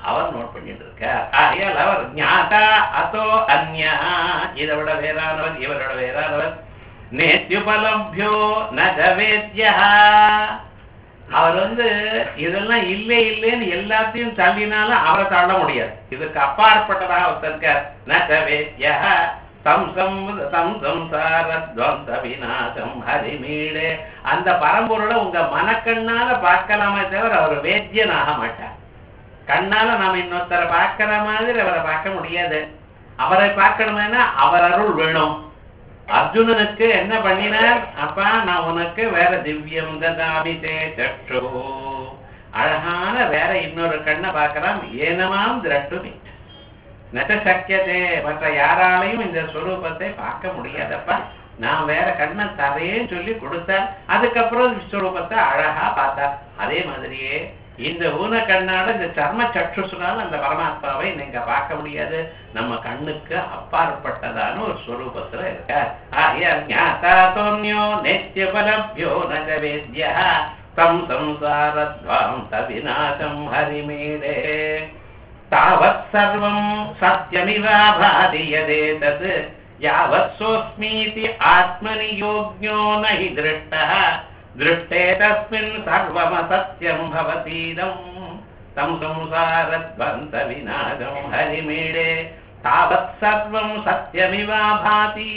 அவர் நோட் பண்ணிட்டு இருக்கார் ஆகையால் அவர் ஞாதா அதோ அந்யா இதை விட வேறானவர் இவரோட வேறானவர் நேத்யுபலபியோ நகவேத்யா அவர் வந்து இதெல்லாம் இல்லை இல்லைன்னு எல்லாத்தையும் தள்ளினாலும் அவரை தள்ள முடியாது இதுக்கு அப்பாற்பட்டதாக ஒருத்தர் இருக்கார் நகவேத்யா தம் சம் தம் சம்சாரத்வந்த விநாசம் ஹரிமீடே அந்த பரம்பொருளை உங்க மனக்கண்ணால பார்க்கலாமே தவிர அவர் வேத்தியனாக மாட்டார் கண்ணால நாம இன்னொருத்தரை பார்க்கிற மாதிரி அவரை பார்க்க முடியாது அவரை பார்க்கணுமேனா அவர் அருள் வேணும் அர்ஜுனனுக்கு என்ன பண்ணினார் அப்பா நான் உனக்கு வேற திவ்யம் ததாமி தே சற்று அழகான வேற இன்னொரு கண்ணை பார்க்கலாம் ஏனமாம் திரட்டுமி நட்ட சக்கியதே மற்ற யாராலையும் இந்த ஸ்வரூபத்தை பார்க்க முடியாதப்பா நான் வேற கண்ணை தரேன்னு சொல்லி கொடுத்தார் அதுக்கப்புறம் விஸ்வரூபத்தை அழகா பார்த்தார் அதே மாதிரியே இந்த ஊன கண்ணாட இந்த சர்ம சற்றுசுனால அந்த பரமாத்மாவை நீங்க பார்க்க முடியாது நம்ம கண்ணுக்கு அப்பாற்பட்டதான ஒரு ஸ்வரூபத்துல இருக்கார் ஆகியால் ஞாதா சோன்யோ நெத்திய பலபியோ நகவேத்யா தம் சம்சாரத்வாம் தவிநாசம் ஹரிமீடே तावत् सर्वं सत्यमिवाभाति यदेतत् यावत् सोऽस्मीति आत्मनि योग्यो न हि दृष्टः दृष्टे तस्मिन् सर्वमसत्यं भवतीदम् तं संसारध्वन्तविनाशं हरिमीडे तावत् सर्वं सत्यमिवाभाति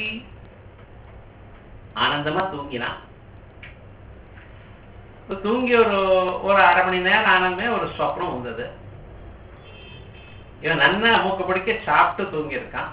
ஆனந்தமா தூங்கினான் தூங்கி ஒரு ஒரு அரை மணி நேரம் ஆனந்தமே ஒரு சொப்னம் வந்தது இவன் நன்னா மூக்க பிடிக்க சாப்பிட்டு தூங்கியிருக்கான்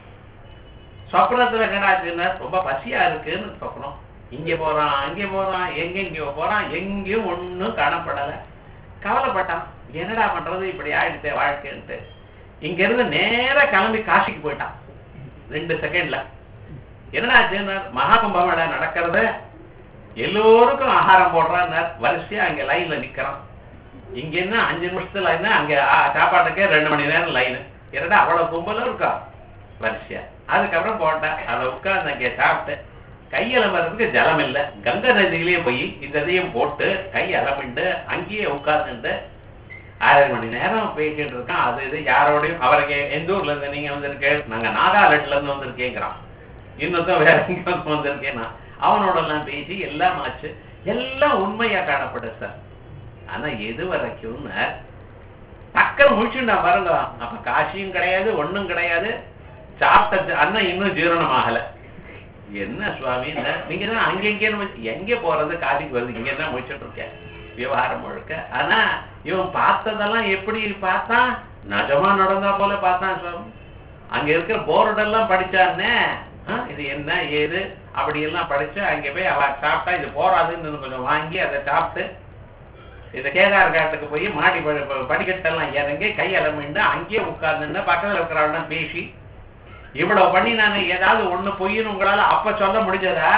சொப்னத்துல என்னடாச்சுன்னா ரொம்ப பசியா இருக்குன்னு சொப்னம் இங்க போறான் அங்கே போறான் எங்கெங்கயோ போறான் எங்கேயும் ஒண்ணும் காணப்படல கவலைப்பட்டான் என்னடா பண்றது இப்படி ஆயிடுச்சே வாழ்க்கைன்ட்டு இங்க இருந்து நேரா கிளம்பி காசிக்கு போயிட்டான் ரெண்டு செகண்ட்ல என்னடாச்சுன்னா மகாகும்பமேளா நடக்கிறது எல்லோருக்கும் ஆகாரம் போடுறான் வரிசையா அங்க லைன்ல நிக்கிறான் இங்க என்ன அஞ்சு நிமிஷத்துல லைன் அங்க ஆ, சாப்பாட்டுக்கே ரெண்டு மணி நேரம் லைனு என்னடா அவ்வளவு கும்பலும் இருக்கா வரிசையா அதுக்கப்புறம் போட்டேன் அதை உட்கார்ந்து அங்கே சாப்பிட்டு கை அலம்புறதுக்கு ஜலம் இல்லை கங்கை நதியிலேயே போய் இந்த இதையும் போட்டு கை அலம்பிண்டு அங்கேயே உட்கார்ந்துட்டு அரை மணி நேரம் பேசிட்டு இருக்கான் அது இது யாரோடையும் அவருக்கு எந்த ஊர்ல இருந்து நீங்க வந்திருக்கேன் நாங்க நாகாலாண்டுல இருந்து வந்திருக்கேங்கிறான் இன்னொருத்தன் வேற எங்க வந்து வந்திருக்கேன் நான் அவனோட எல்லாம் பேசி எல்லாம் ஆச்சு எல்லாம் உண்மையா காணப்படுது சார் ஆனா எது வரைக்கும்னு டக்குன்னு முடிச்சுட்டா பாருங்க அப்ப காசியும் கிடையாது ஒண்ணும் கிடையாது சாப்பிட்ட அண்ணன் இன்னும் ஜீரணம் ஆகல என்ன சுவாமி இந்த நீங்க தான் அங்க இங்கே எங்க போறது காசிக்கு வருது இங்க தான் முடிச்சுட்டு இருக்கேன் விவகாரம் முழுக்க ஆனா இவன் பார்த்ததெல்லாம் எப்படி பார்த்தான் நிஜமா நடந்தா போல பார்த்தான் சுவாமி அங்க இருக்கிற போர்டெல்லாம் படிச்சான்னே ஆ, இது என்ன ஏது அப்படி எல்லாம் படிச்சு அங்க போய் அவ சாப்பிட்டா இது போறாதுன்னு இன்னும் கொஞ்சம் வாங்கி அதை சாப்பிட்டு இந்த கேதார் காட்டுக்கு போய் மாடி படி- படி- படிக்கட்டெல்லாம் இறங்கி கை அலமிண்டு அங்கேயே உட்கார்ந்துன்னு பக்கத்துல இருக்கிறவன பேசி இவ்வளவு பண்ணி நான் ஏதாவது ஒண்ணு பொய்ன்னு உங்களால அப்ப சொல்ல முடிஞ்சதா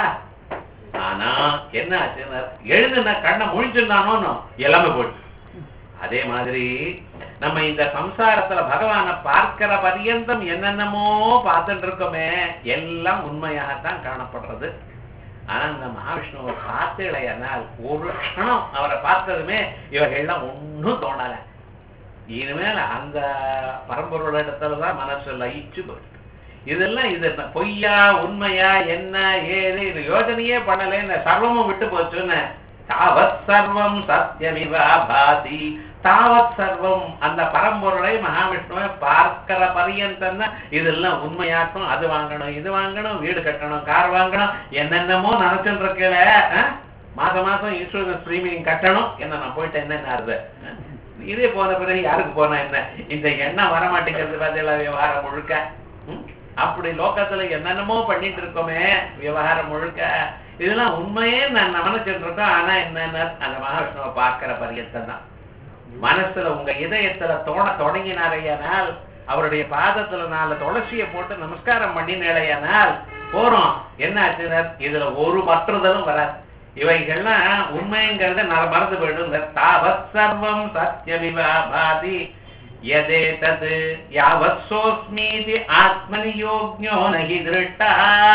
ஆனா என்ன ஆச்சுன்னா எழுதுன கண்ணை முழிச்சிருந்தானோன்னு எல்லாமே போயிடுச்சு அதே மாதிரி நம்ம இந்த சம்சாரத்துல பகவானை பார்க்கிற பரியந்தம் என்னென்னமோ பார்த்துட்டு இருக்கோமே எல்லாம் உண்மையாகத்தான் காணப்படுறது ஆனா இந்த மகாவிஷ்ணுவை பார்த்தேனால் ஒரு க்ஷணம் அவரை பார்த்ததுமே இவர்கள்லாம் ஒண்ணும் தோணல இனிமேல் அந்த பரம்பொருள் இடத்துலதான் மனசு லயிச்சு போயிட்டு இதெல்லாம் இது என்ன, பொய்யா உண்மையா என்ன ஏது இது யோசனையே பண்ணல இந்த சர்வமும் விட்டு போச்சுன்னு தாவத் சர்வம் சத்தியமிவா பாதி தாவத் சர்வம் அந்த பரம்பொருளை மகாவிஷ்ணுவை பார்க்கிற பரியந்தம் தான் இதெல்லாம் உண்மையாக்கும் அது வாங்கணும் இது வாங்கணும் வீடு கட்டணும் கார் வாங்கணும் என்னென்னமோ நினைச்சுட்டு இருக்கல மாசம் மாசம் இன்சூரன்ஸ் பிரீமியம் கட்டணும் என்ன நான் போயிட்டு என்னென்ன ஆறுது அஹ்? இதே போன பிறகு யாருக்கு போனா என்ன இந்த எண்ணம் வர மாட்டேங்கிறது பார்த்தீங்களா விவகாரம் முழுக்க ம்? அப்படி லோகத்துல என்னென்னமோ பண்ணிட்டு இருக்கோமே விவகாரம் முழுக்க இதெல்லாம் உண்மையே நான் நினைச்சிட்டு இருக்கோம் ஆனா என்னென்ன அந்த மகாவிஷ்ணுவை பார்க்கிற பரியத்தம் தான் மனசுல உங்க இதயத்துல தோண தொடங்கினாரையானால் அவருடைய பாதத்துல நாலு துளசியை போட்டு நமஸ்காரம் பண்ணினேடையானால் போறோம் என்ன ஆச்சுன்னா இதுல ஒரு மற்றதலும் வராது இவைகள்லாம் உண்மைங்கிறத நான் மறந்து போயிடும் இந்த தாவத் சர்வம் சத்தியமிவா பாதி யதே தத் யாவத் சோஸ்மீதி ஆத்மனி யோக்ஞோ நகி திருட்டா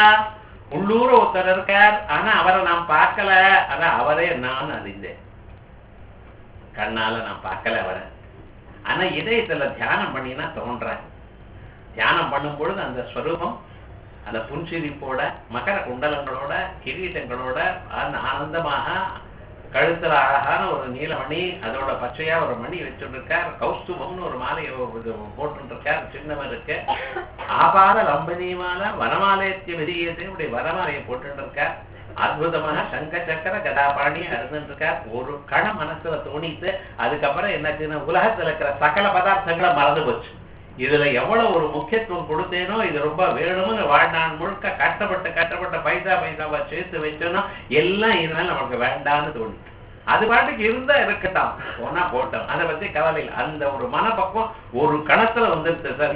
உள்ளூர் ஒருத்தர் இருக்கார் ஆனா அவரை நான் பார்க்கல ஆனா அவரே நான் அறிந்தேன் கண்ணால நான் பார்க்கல அவரை ஆனா இதயத்துல தியானம் பண்ணினா தோன்ற தியானம் பண்ணும் பொழுது அந்த ஸ்வரூபம் அந்த புன்சிரிப்போட மகர குண்டலங்களோட கிரீட்டங்களோட அந்த ஆனந்தமாக கழுத்துல அழகான ஒரு நீலமணி அதோட பச்சையா ஒரு மணி வச்சுருக்கார் கௌஸ்துபம்னு ஒரு மாலையை போட்டுருக்கார் சின்னவருக்கு ஆபார லம்பனிமால வனமாலயத்திய விதியத்தை இப்படி வனமாலையை போட்டுருக்கார் அற்புதமாக சங்க சக்கர கதாபாணி இருக்கார் ஒரு கணம் மனசுல தோணித்து அதுக்கப்புறம் என்னாச்சுன்னா உலகத்துல இருக்கிற சகல பதார்த்தங்களை மறந்து போச்சு இதுல எவ்வளவு ஒரு முக்கியத்துவம் கொடுத்தேனோ இது ரொம்ப வேணும்னு வாழ்நாள் முழுக்க கஷ்டப்பட்டு கஷ்டப்பட்ட பைசா பைசாவா சேர்த்து வச்சோனோ எல்லாம் இதனால நமக்கு வேண்டாம்னு தோணி அது பாட்டுக்கு இருந்தா இருக்கட்டும் போனா போட்டோம் அதை பத்தி கவலை இல்லை அந்த ஒரு மனப்பக்குவம் ஒரு கணத்துல வந்துருச்சு சார்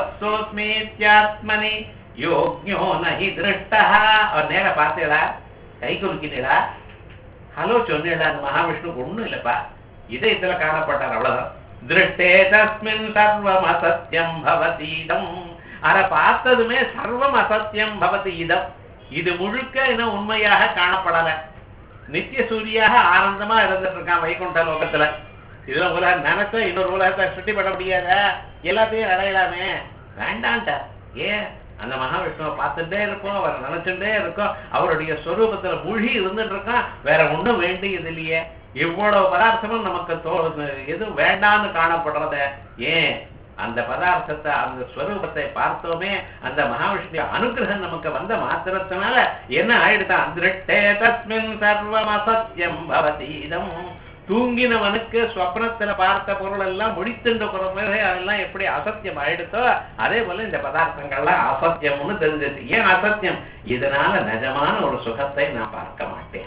யாவத்மேத்யாத்மனி யோக்யோ நகி திருஷ்டா அவர் நேர பார்த்தேடா கை குலுக்கினீடா ஹலோ சொன்னேடா அந்த மகாவிஷ்ணுக்கு ஒண்ணும் இல்லப்பா இதயத்துல காணப்பட்டார் அவ்வளவுதான் திருஷ்டே தஸ்மின் சர்வம் அசத்தியம் பவதீதம் அத பார்த்ததுமே சர்வம் அசத்தியம் பவதி இதம் இது முழுக்க இன்னும் உண்மையாக காணப்படல நித்திய சூரியாக ஆனந்தமா இருந்துட்டு இருக்கான் வைகுண்ட லோகத்துல இதுல உலக நினைச்சா இன்னொரு உலகத்தை சுட்டி பண்ண முடியாத எல்லாத்தையும் அடையலாமே வேண்டான்ட்ட ஏன் அந்த மகாவிஷ்ணுவை பார்த்துட்டே இருக்கோம் அவரை நினைச்சுட்டே இருக்கோம் அவருடைய ஸ்வரூபத்துல மூழ்கி இருந்துட்டு இருக்கான் வேற ஒண்ணும் வேண்டியது இல்லையே இவ்வளவு பதார்த்தமும் நமக்கு தோ எதுவும் வேண்டான்னு காணப்படுறத ஏன் அந்த பதார்த்தத்தை அந்த ஸ்வரூபத்தை பார்த்தோமே அந்த மகாவிஷ்ணு அனுகிரகம் நமக்கு வந்த மாத்திரத்தினால என்ன ஆயிடுதான் திருட்டே தஸ்மின் சர்வம் அசத்தியம் பவதீதம் தூங்கினவனுக்கு ஸ்வப்னத்துல பார்த்த பொருள் எல்லாம் முடித்துன்ற பொருள் அதெல்லாம் எப்படி அசத்தியம் ஆயிடுத்தோ அதே போல இந்த பதார்த்தங்கள்லாம் அசத்தியம்னு தெரிஞ்சிச்சு ஏன் அசத்தியம் இதனால நிஜமான ஒரு சுகத்தை நான் பார்க்க மாட்டேன்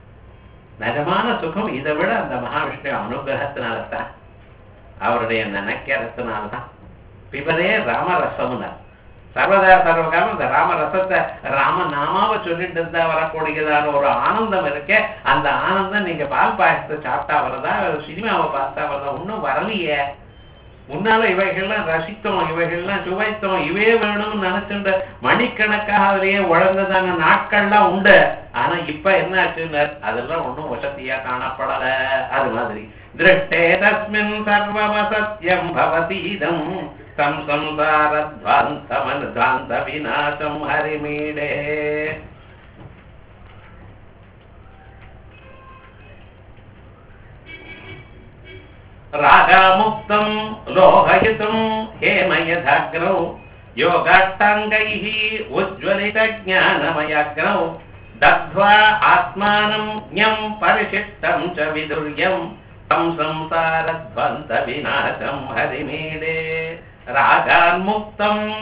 நிஜமான சுகம் இதை விட அந்த மகாவிஷ்ணு அனுகிரகத்தினால்தான் அவருடைய நினைக்கிறதுனால்தான் பிபதே ராமரசம்னார் சர்வதா சர்வகாலம் இந்த ராமரசத்தை ராம நாமாவை சொல்லிட்டு இருந்தா வரக்கூடியதான ஒரு ஆனந்தம் இருக்கே அந்த ஆனந்தம் நீங்க பால் பாயசத்தை சாப்பிட்டா வரதா சினிமாவை பார்த்தா வரதா ஒன்றும் வரலையே முன்னால இவைகள்லாம் ரசித்தோம் இவைகள்லாம் சுவைத்தோம் இவே வேணும்னு நினைச்சுட்ட மணிக்கணக்காக அதிலேயே உழந்ததான நாட்கள்லாம் உண்டு ஆனா இப்ப என்ன ஆச்சுன்னு அதெல்லாம் ஒண்ணும் வசதியா காணப்படல அது மாதிரி திருஷ்டே தஸ்மின் சர்வமசத்யம் பவதீதம் தம் சம்சாரத்வாந்தமனுத்வாந்த விநாசம் ஹரிமீடே ராகாமுக்தம் லோகயுதம் ஹேமயதாக்ரௌ யோகாஷ்டாங்கைः उज्ज्वलितज्ञानमयाग्नौ दग्ध्वा आत्मानं ज्ञं परिशिष्टं च विदुर्यं तं संसारध्वन्तविनाशं हरिमीडे ராகான்முக்தம்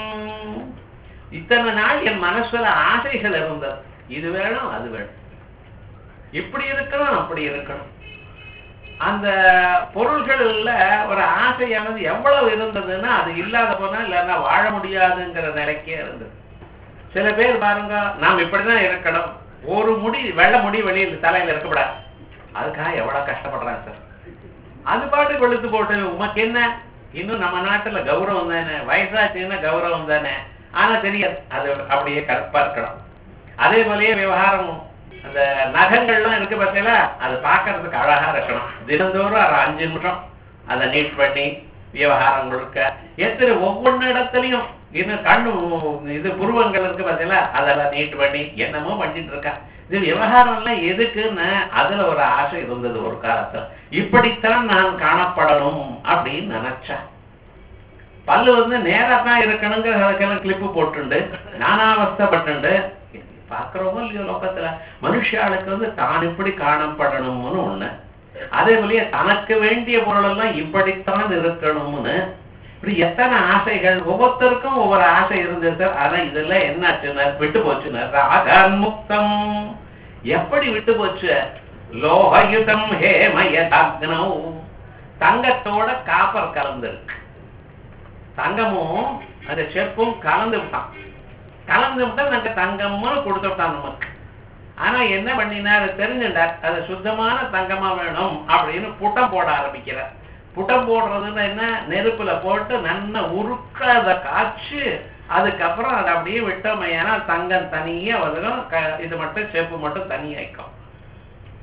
இத்தனை நாள் என் மனசுல ஆசைகள் இருந்தது இது வேணும் அது வேணும் இப்படி இருக்கணும் அப்படி இருக்கணும் அந்த பொருள்கள்ல ஒரு ஆசையானது எவ்வளவு இருந்ததுன்னா அது இல்லாத போனா இல்லைன்னா வாழ முடியாதுங்கிற நிலைக்கே இருந்தது சில பேர் பாருங்க நாம் இப்படிதான் இருக்கணும் ஒரு முடி வெள்ள முடி வெளியில் தலையில இருக்கக்கூடாது அதுக்காக எவ்வளவு கஷ்டப்படுறாங்க சார் அது பாட்டு வெளுத்து போட்டு உமக்கு என்ன இன்னும் நம்ம நாட்டுல கௌரவம் தானே வயசாச்சுன்னா கௌரவம் தானே ஆனா தெரியாது அது அப்படியே கருப்பா இருக்கணும் அதே போலயே விவகாரம் அந்த நகங்கள்லாம் இருக்கு பார்த்தீங்களா அது பார்க்கறதுக்கு அழகா இருக்கணும் தினந்தோறும் ஒரு அஞ்சு நிமிஷம் அதை நீட் பண்ணி விவகாரம் முழுக்க எத்தனை ஒவ்வொன்று இடத்துலையும் இன்னும் கண்ணு இது புருவங்கள் இருக்கு பார்த்தீங்களா அதெல்லாம் நீட் பண்ணி என்னமோ பண்ணிட்டு இருக்கா இது விவகாரம் எல்லாம் எதுக்குன்னு அதுல ஒரு ஆசை இருந்தது ஒரு காலத்துல இப்படித்தான் நான் காணப்படணும் அப்படின்னு நினைச்சேன் பல்லு வந்து நேரா தான் இருக்கணுங்கிற அதுக்கெல்லாம் கிளிப்பு போட்டுண்டு நானாவஸ்தப்பட்டுண்டு பாக்குறவங்க இல்லையோ லோகத்துல மனுஷாளுக்கு வந்து தான் இப்படி காணப்படணும்னு ஒண்ணு அதே போலயே தனக்கு வேண்டிய பொருள் எல்லாம் இப்படித்தான் இருக்கணும்னு இப்படி எத்தனை ஆசைகள் ஒவ்வொருத்தருக்கும் ஒவ்வொரு ஆசை இருந்தது சார் ஆனா இதெல்லாம் என்னாச்சுன்னா விட்டு போச்சுன்னா ராகான்முக்தம் எப்படி விட்டு போச்சு லோகயுதம் ஹேமயதாக்னௌ தங்கத்தோட காப்பர் கலந்துருக்கு தங்கமும் அந்த செப்பும் கலந்து விட்டான் கலந்து விட்டா நாங்க தங்கம்னு கொடுத்து விட்டான் நமக்கு ஆனா என்ன பண்ணினா அதை தெரிஞ்சுட்டார் அது சுத்தமான தங்கமா வேணும் அப்படின்னு புட்டம் போட ஆரம்பிக்கிறார் புட்டம் போடுறதுன்னா என்ன நெருப்புல போட்டு நல்லா உருக்க அதை காய்ச்சி அதுக்கப்புறம் அதை அப்படியே விட்டோம் ஏன்னா தங்கம் தனியா வந்துடும் க- இது மட்டும் செப்பு மட்டும் தனியாய்க்கும்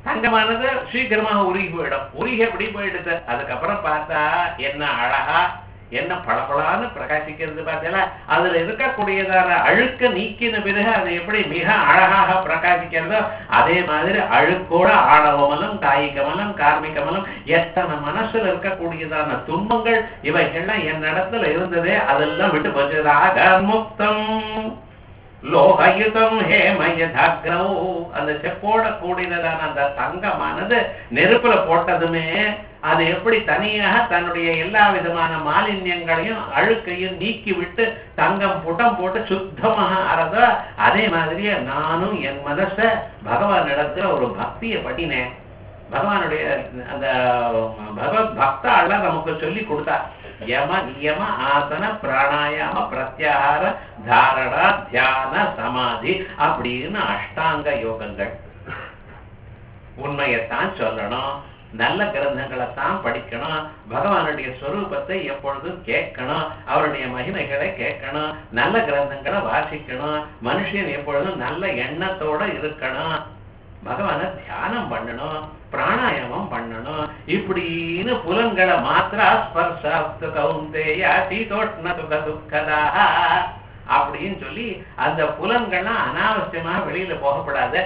தங்கமானது சீக்கிரமாக உருகி போயிடும் உருகி எப்படி போயிடுது அதுக்கப்புறம் பார்த்தா என்ன அழகா என்ன பளபளான்னு பிரகாசிக்கிறது பார்த்தீங்களா அதுல இருக்கக்கூடியதான அழுக்க நீக்கின பிறகு அது எப்படி மிக அழகாக பிரகாசிக்கிறதோ அதே மாதிரி அழுக்கோட ஆணவமலம் காய்கமலம் கார்மிகமலம் எத்தனை மனசுல இருக்கக்கூடியதான துன்பங்கள் இவைகள்லாம் என் இடத்துல இருந்ததே அதெல்லாம் விட்டு போச்சதாக முக்தம் லோகயுதம் ஹேமயதாக்ரௌ அந்த செப்போட கூடினதான அந்த தங்கமானது நெருப்புல போட்டதுமே அது எப்படி தனியாக தன்னுடைய எல்லா விதமான மாலின்யங்களையும் அழுக்கையும் நீக்கி விட்டு தங்கம் புட்டம் போட்டு சுத்தமாக ஆறதோ அதே மாதிரியே நானும் என் மனச பகவான் இடத்துல ஒரு பக்தியை பண்ணினேன் பகவானுடைய அந்த பகவத் பக்தால நமக்கு சொல்லி கொடுத்தா யம நியம ஆசன பிராணாயாம பிரத்யாகார தாரணா தியான சமாதி அப்படின்னு அஷ்டாங்க யோகங்கள் உண்மையைத்தான் சொல்லணும் நல்ல கிரந்தங்களைத்தான் படிக்கணும் பகவானுடைய ஸ்வரூபத்தை எப்பொழுதும் கேட்கணும் அவருடைய மகிமைகளை கேட்கணும் நல்ல கிரந்தங்களை வாசிக்கணும் மனுஷன் எப்பொழுதும் நல்ல எண்ணத்தோட இருக்கணும் பகவானை தியானம் பண்ணணும் பிராணாயாமம் பண்ணணும் இப்படின்னு புலன்களை மாத்திரா ஸ்பர்ஷாஸ்து கௌந்தேயா சீதோஷ்ண சுக துக்கதா அப்படின்னு சொல்லி அந்த புலன்கள்லாம் அனாவசியமா வெளியில போகப்படாத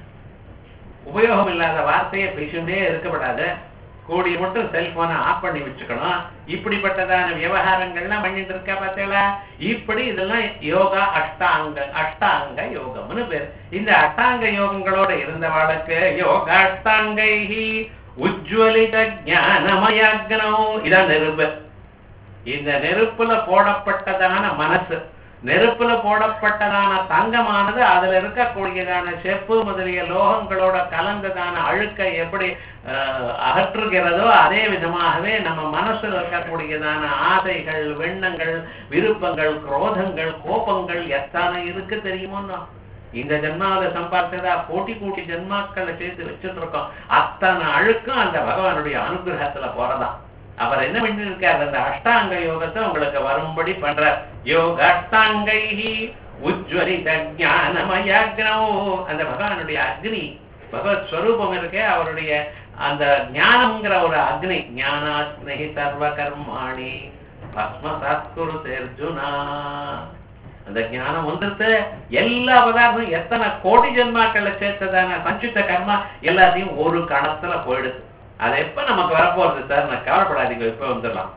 உபயோகம் இல்லாத வார்த்தையை பேசிட்டே இருக்கப்படாது கூடிய மட்டும் செல்போனை ஆஃப் பண்ணி வச்சுக்கணும் இப்படிப்பட்டதான விவகாரங்கள்லாம் பண்ணிட்டு இருக்கா பார்த்தீங்களா இப்படி இதெல்லாம் யோகா அஷ்டாங்க அஷ்டாங்க யோகம்னு பேர் இந்த அஷ்டாங்க யோகங்களோட இருந்தவாளுக்கு யோகா அஷ்டாங்கை உஜ்வலித ஞானமயாக்னோ இதான் நெருப்பு இந்த நெருப்புல போடப்பட்டதான மனசு நெருப்புல போடப்பட்டதான தங்கமானது அதுல இருக்கக்கூடியதான செப்பு முதலிய லோகங்களோட கலந்ததான அழுக்கை எப்படி அஹ், அகற்றுகிறதோ அதே விதமாகவே நம்ம மனசுல இருக்கக்கூடியதான ஆசைகள் வெண்ணங்கள் விருப்பங்கள் குரோதங்கள் கோபங்கள் எத்தனை இருக்கு தெரியுமோ இந்த ஜென்மாவில சம்பாதிச்சதா கோட்டி கோட்டி ஜென்மாக்களை சேர்த்து வச்சுட்டு இருக்கோம் அத்தனை அழுக்கும் அந்த பகவானுடைய அனுகிரகத்துல போறதா அவர் என்ன பண்ணிருக்காரு அந்த அஷ்டாங்க யோகத்தை உங்களுக்கு வரும்படி பண்றார் யோக அஷ்டாங்கை உஜ்வலித ஞானமயாக்னோ அந்த பகவானுடைய அக்னி பகவத் ஸ்வரூபம் இருக்கே அவருடைய அந்த ஞானம்ங்கிற ஒரு அக்னி ஞானாக்னி சர்வ கர்மாணி பஸ்ம சத்குரு அர்ஜுனா அந்த ஞானம் வந்துட்டு எல்லா பதார்த்தம் எத்தனை கோடி ஜென்மாக்கள்ல சேர்த்ததான சஞ்சித்த கர்மா எல்லாத்தையும் ஒரு கணத்துல போயிடுது அது எப்ப நமக்கு வரப்போறது சார் நான் கவலைப்படாதீங்க இப்ப வந்துடலாம்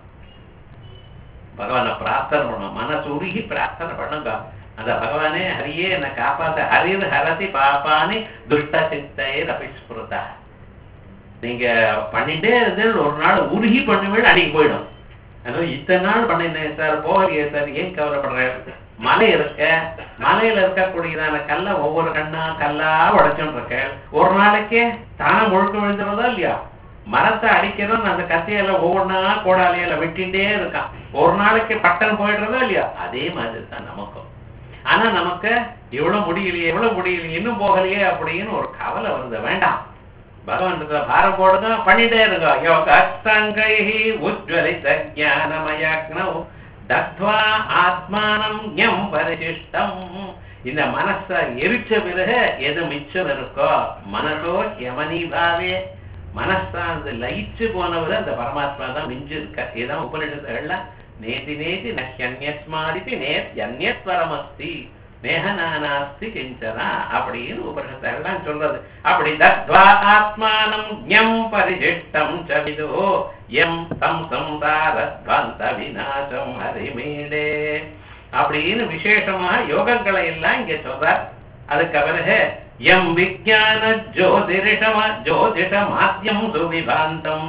பகவானை பிரார்த்தனை பண்ணணும் மனசு உருகி பிரார்த்தனை பண்ணுங்க அந்த பகவானே ஹரியே என்னை காப்பாத்த ஹரிர் ஹரதி பாப்பானி துஷ்ட சித்தை ரபிஸ்புரதா நீங்க பண்ணிட்டே இருந்து ஒரு நாள் உருகி பண்ணுவேன் அன்னைக்கு போயிடும் அதனால இத்தனை நாள் பண்ணினேன் சார் போகலையே சார் ஏன் கவலைப்படுறேன் மலை இருக்க மலையில இருக்கக்கூடியதான கல்ல ஒவ்வொரு கண்ணா கல்லா உடைச்சுட்டு இருக்க ஒரு நாளைக்கே தானே முழுக்க விழுந்துறதா இல்லையா மரத்தை அடிக்கிறோம் அந்த கத்தியால ஒவ்வொன்றா கோடாலியால வெட்டிகிட்டே இருக்கான் ஒரு நாளைக்கு பட்டன் போயிடுறதா இல்லையா அதே மாதிரி தான் நமக்கும் ஆனா நமக்கு இவ்வளவு முடியலையே இவ்வளவு முடியலையே இன்னும் போகலையே அப்படின்னு ஒரு கவலை வருது வேண்டாம் பகவான் பாரம் போடுங்க பண்ணிட்டே இருங்க யோக அஷ்டாங்கை உஜ்வலித ஞானமயாக்னோ தத்வா ஆத்மானம் ஞம் பரிசிஷ்டம் இந்த மனசை எரிச்ச பிறகு எது மிச்சம் இருக்கோ மனதோ யமனி பாவே மனசானது லயிச்சு போனவர் அந்த பரமாத்மா தான் மிஞ்சு இருக்க இதுதான் உபனிஷத்துகள்ல நேதி நேதி நஹ்யன்யஸ்மாதிபி நேத்யன்யத் பரமஸ்தி நேகநானாஸ்தி கிஞ்சனா அப்படின்னு உபனிஷத்துகள்லாம் சொல்றது அப்படி தத்வா ஆத்மானம் ஞம் பரிசிஷ்டம் சவிதோ எம் தம் சம்சாரத்வந்த விநாசம் ஹரிமீடே அப்படின்னு விசேஷமாக யோகங்களை எல்லாம் இங்க சொல்றார் அதுக்கு பிறகு எம் விஜான ஜோதிஷம ஜோதிஷமாத்யம் சுவிபாந்தம்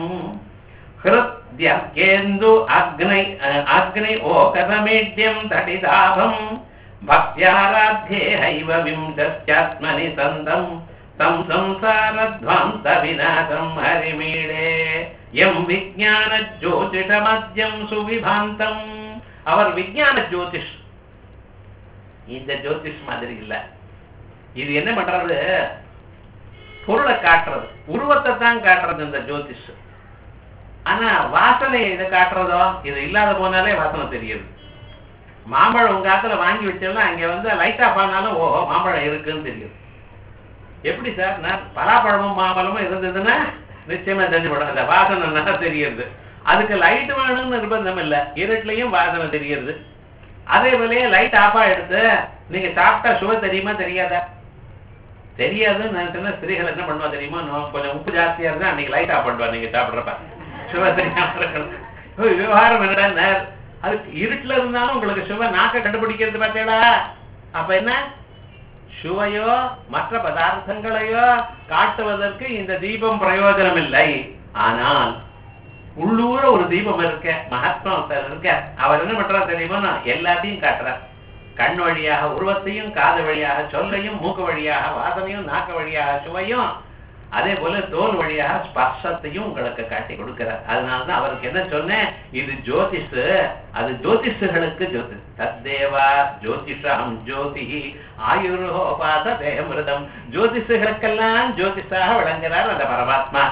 ஹிருத்யேந்து அக்னை அக்னி ஓகதமீட்யம் தடிதாபம் பக்தியாராத்தியே ஹைவ விம்சத்யாத்மனி சந்தம் தம் சம்சாரத்வாந்த விநாசம் ஹரிமீடே எம் விஜான ஜோதிஷமத்யம் சுவிபாந்தம் அவர் விஜான ஜோதிஷ் இந்த ஜோதிஷ் மாதிரி இல்ல இது என்ன பண்றது பொருளை காட்டுறது உருவத்தை தான் காட்டுறது இந்த ஜோதிஷ் ஆனா வாசனை இதை காட்டுறதோ இது இல்லாத போனாலே வாசனை தெரியுது மாம்பழம் உங்க ஆத்துல வாங்கி வச்சோம்னா அங்க வந்து லைட் ஆஃப் ஆனாலும் ஓஹோ மாம்பழம் இருக்குன்னு தெரியும் எப்படி சார் நான் பலாப்பழமும் மாம்பழமும் இருந்ததுன்னா நிச்சயமா தெரிஞ்சு போடும் அந்த வாசனை நல்லா தெரியுது அதுக்கு லைட் வேணும்னு நிர்பந்தம் இல்ல இருட்டுலயும் வாசனை தெரியுது அதே போலயே லைட் ஆஃபா எடுத்து நீங்க சாப்பிட்டா சுவை தெரியுமா தெரியாதா தெரியாதுன்னு நான் சொன்ன ஸ்திரீகள் என்ன பண்ணுவா தெரியுமா நான் கொஞ்சம் உப்பு ஜாஸ்தியா இருந்தா அன்னைக்கு லைட் ஆஃப் பண்ணுவா நீங்க சாப்பிடுறப்ப சுவை தெரியாம இருக்கணும் ஓ, விவகாரம் என்னடா அதுக்கு இருட்டுல இருந்தாலும் உங்களுக்கு சுவை நாக்க கண்டுபிடிக்கிறது பார்த்தேடா அப்ப என்ன சுவையோ மற்ற பதார்த்தங்களையோ காட்டுவதற்கு இந்த தீபம் பிரயோஜனம் இல்லை ஆனால் உள்ளூர ஒரு தீபம் இருக்க மகாத்மா ஒருத்தர் இருக்க அவர் என்ன பண்றார் தெரியுமா நான் எல்லாத்தையும் காட்டுறார் கண் வழியாக உருவத்தையும் காது வழியாக சொல்லையும் மூக்கு வழியாக வாசனையும் நாக்கு வழியாக சுவையும் அதே போல தோல் வழியாக ஸ்பர்சத்தையும் உங்களுக்கு காட்டி கொடுக்கிறார் அதனாலதான் அவருக்கு என்ன சொன்னேன் இது ஜோதிஷ் அது ஜோதிஷர்களுக்கு ஜோதி தத்தேவா ஜோதிஷம் ஜோதி ஆயுர்ஹோபாத தேகமிருதம் ஜோதிஷர்களுக்கெல்லாம் ஜோதிஷாக விளங்குகிறார் அந்த பரமாத்மா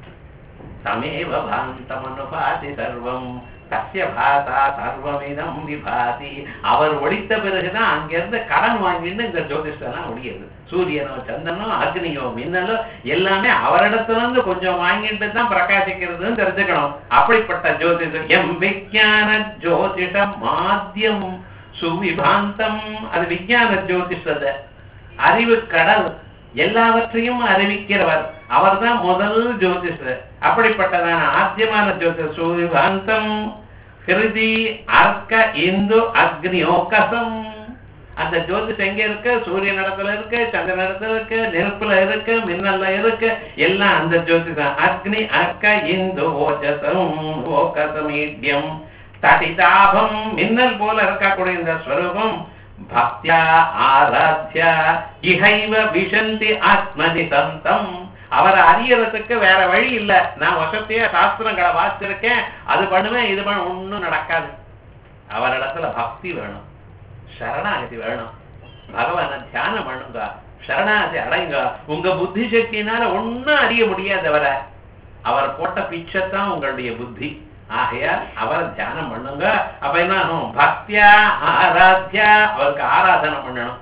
தமேவ பாந்தமனுபாதி சர்வம் தஸ்ய பாசா சர்வமிதம் விபாதி அவர் ஒழித்த பிறகுதான் அங்கிருந்து கடன் வாங்கிட்டு இந்த ஜோதிஷெல்லாம் ஒழியுது சூரியனோ சந்திரனோ அக்னியோ மின்னலோ எல்லாமே அவரிடத்துல இருந்து கொஞ்சம் வாங்கிட்டு தான் பிரகாசிக்கிறதுன்னு தெரிஞ்சுக்கணும் அப்படிப்பட்ட ஜோதிஷம் எம் விஞ்ஞான ஜோதிஷ மாத்தியம் சுவிபாந்தம் அது விஞ்ஞான ஜோதிஷத அறிவு கடல் எல்லாவற்றையும் அறிவிக்கிறவர் அவர்தான் முதல் ஜோதிஷர் அப்படிப்பட்டதான ஆத்தியமான ஜோதிஷர் சூரியகாந்தம் ஹிருதி அர்க்க இந்து அக்னியோகசம் அந்த ஜோதிஷ் எங்க இருக்கு சூரியன் இடத்துல இருக்கு சந்திரன் இடத்துல இருக்கு நெருப்புல இருக்கு மின்னல்ல இருக்கு எல்லாம் அந்த ஜோதிஷம் அக்னி அர்க்க இந்து ஓஜசம் ஓகசமீட்யம் தடிதாபம் மின்னல் போல இருக்கக்கூடிய இந்த ஸ்வரூபம் பக்தியா ஆராத்யா இகைவ விஷந்தி ஆத்மனி சந்தம் அவரை அறியறதுக்கு வேற வழி இல்ல நான் வசத்தையே சாஸ்திரங்களை வாசிச்சிருக்கேன் அது பண்ணுவேன் இது பண்ண ஒண்ணும் நடக்காது அவரிடத்துல பக்தி வேணும் சரணாகதி வேணும் பகவான தியானம் பண்ணுங்க சரணாகதி அடைங்க உங்க புத்தி சக்தியினால ஒண்ணும் அறிய முடியாது அவரை அவர் போட்ட பிச்சைத்தான் உங்களுடைய புத்தி ஆகையால் அவரை தியானம் பண்ணுங்க அப்ப என்ன ஆகும் பக்தியா ஆராத்யா அவருக்கு ஆராதனை பண்ணணும்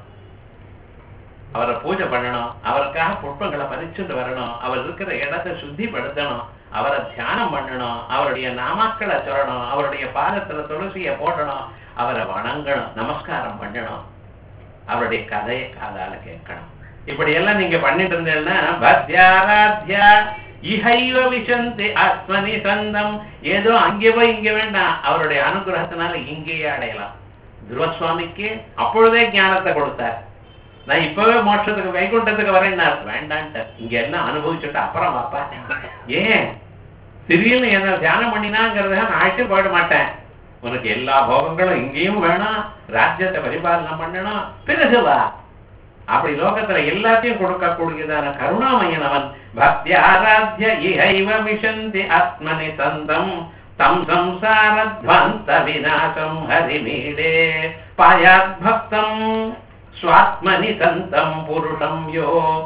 அவரை பூஜை பண்ணணும் அவருக்காக புஷ்பங்களை பறிச்சுட்டு வரணும் அவர் இருக்கிற இடத்தை சுத்திப்படுத்தணும் அவரை தியானம் பண்ணணும் அவருடைய நாமாக்களை சொல்லணும் அவருடைய பாதத்துல துளசியை போடணும் அவரை வணங்கணும் நமஸ்காரம் பண்ணணும் அவருடைய கதையை காதால கேட்கணும் இப்படி எல்லாம் நீங்க பண்ணிட்டு இருந்தீங்கன்னா பக்தியாராத்யா இஹைவ விசந்தி ஆத்மனி சந்தம் ஏதோ அங்கே போய் இங்க வேண்டாம் அவருடைய அனுகிரகத்தினால இங்கேயே அடையலாம் துருவசுவாமிக்கு அப்பொழுதே ஞானத்தை கொடுத்தார் நான் இப்பவே மோட்சத்துக்கு வைகுண்டத்துக்கு வரேன்னா வேண்டான்ட்டு இங்க எல்லாம் அனுபவிச்சுட்டு அப்புறம் வாப்பா ஏன் திடீர்னு என்ன தியானம் பண்ணினாங்கிறத நான் அழைச்சு போயிட மாட்டேன் உனக்கு எல்லா போகங்களும் இங்கேயும் வேணும் ராஜ்யத்தை பரிபாலனை பண்ணணும் பிறகு வா அப்படி லோகத்துல எல்லாத்தையும் கொடுக்கக்கூடியதான கருணாமயன் அவன் பக்தி ஆராத்ய இஹைவ மிஷந்தி ஆத்மனி சந்தம் தம் சம்சாரத்வந்த விநாசம் ஹரிமீடே பாயாத் பக்தம் ஸ்வாத்மனி சந்தம் புருஷம் யோ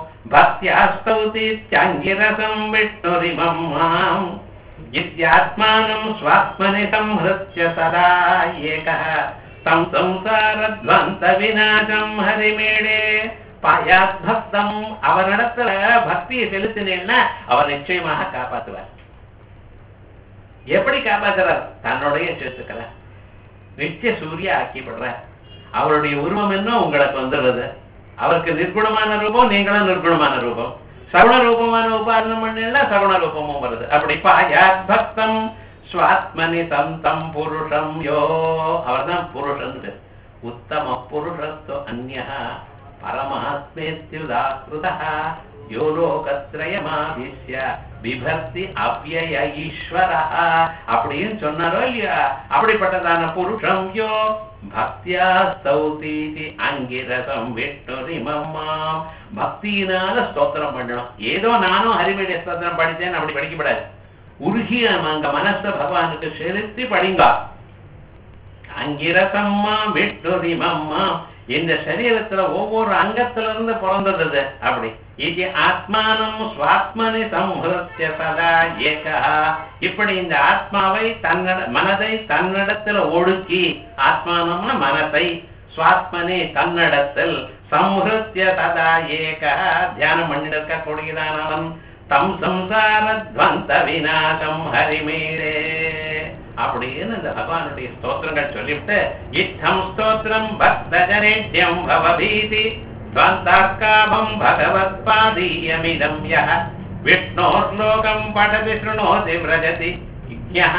பக்தியாஸ்தௌதித்யங்கிரசம் விஷ்ணுரிமம் மாம் இத்யாத்மானம் ஸ்வாத்மனி சம்ஹிருத்ய சதா ஏகः தம் சம்சாரத்வந்த விநாசம் ஹரிமேடே பாயாத் பக்தம் அவனிடத்துல பக்தியை செலுத்தினேன்னா அவர் நிச்சயமாக காப்பாத்துவார் எப்படி காப்பாத்துறார் தன்னுடைய சேர்த்துக்கிறார் நித்திய சூரிய ஆக்கிப்படுறார் அவருடைய உருவம் என்ன உங்களுக்கு வந்துடுறது அவருக்கு நிர்குணமான ரூபம் நீங்களும் நிர்குணமான ரூபம் சகுண ரூபமான உபாசனம் பண்ணா சகுண ரூபமும் வருது அப்படி பாயாத் பக்தம் ஸ்வாத்மனி தந்தம் புருஷம் யோ அவர்தான் புருஷன் உத்தம புருஷஸ்து அந்யா பரமாத்மேத்யுதாகிருத யோ லோகத்ரயமாவிஷ்ய பிபர்த்தி அவ்யய ஈஸ்வர அப்படின்னு சொன்னாரோ இல்லையா அப்படிப்பட்டதான புருஷம் யோ பக்தியா ஸ்தௌதீதி அங்கிரசம் விஷ்ணுரிமம்மாம் பக்தியினால ஸ்தோத்திரம் பண்ணணும் ஏதோ நானும் ஹரிமேடிய ஸ்தோத்திரம் படித்தேன் அப்படி படிக்கப்படாது உருகிய அங்க மனச பகவானுக்கு செலுத்தி படிங்க அங்கிரசம்மா விட்டுரிமம்மா இந்த சரீரத்துல ஒவ்வொரு அங்கத்துல இருந்து பிறந்தது அது. அப்படி இது ஆத்மானம் சுவாத்மனி சம்ஹிருத்திய சதா ஏகா இப்படி இந்த ஆத்மாவை தன்னட மனதை தன்னிடத்துல ஒடுக்கி ஆத்மானம்னா மனத்தை சுவாத்மனே தன்னிடத்தில் சம்ஹிருத்திய சதா ஏக தியானம் பண்ணிட்டு இருக்கக்கூடியதான் அவன் தம் சம்சாரத்வந்த விநாசம் ஹரிமீரே அப்படின்னு இந்த பகவானுடைய ஸ்தோத்திரங்கள் சொல்லிவிட்டு இத்தம் ஸ்தோத்திரம் பக்த ஜனேட்யம் பவபீதி துவந்தாக்காபம் பகவத் பாதீயமிதம் யः விஷ்ணோர்லோகம் படதி शृणोति व्रजति யः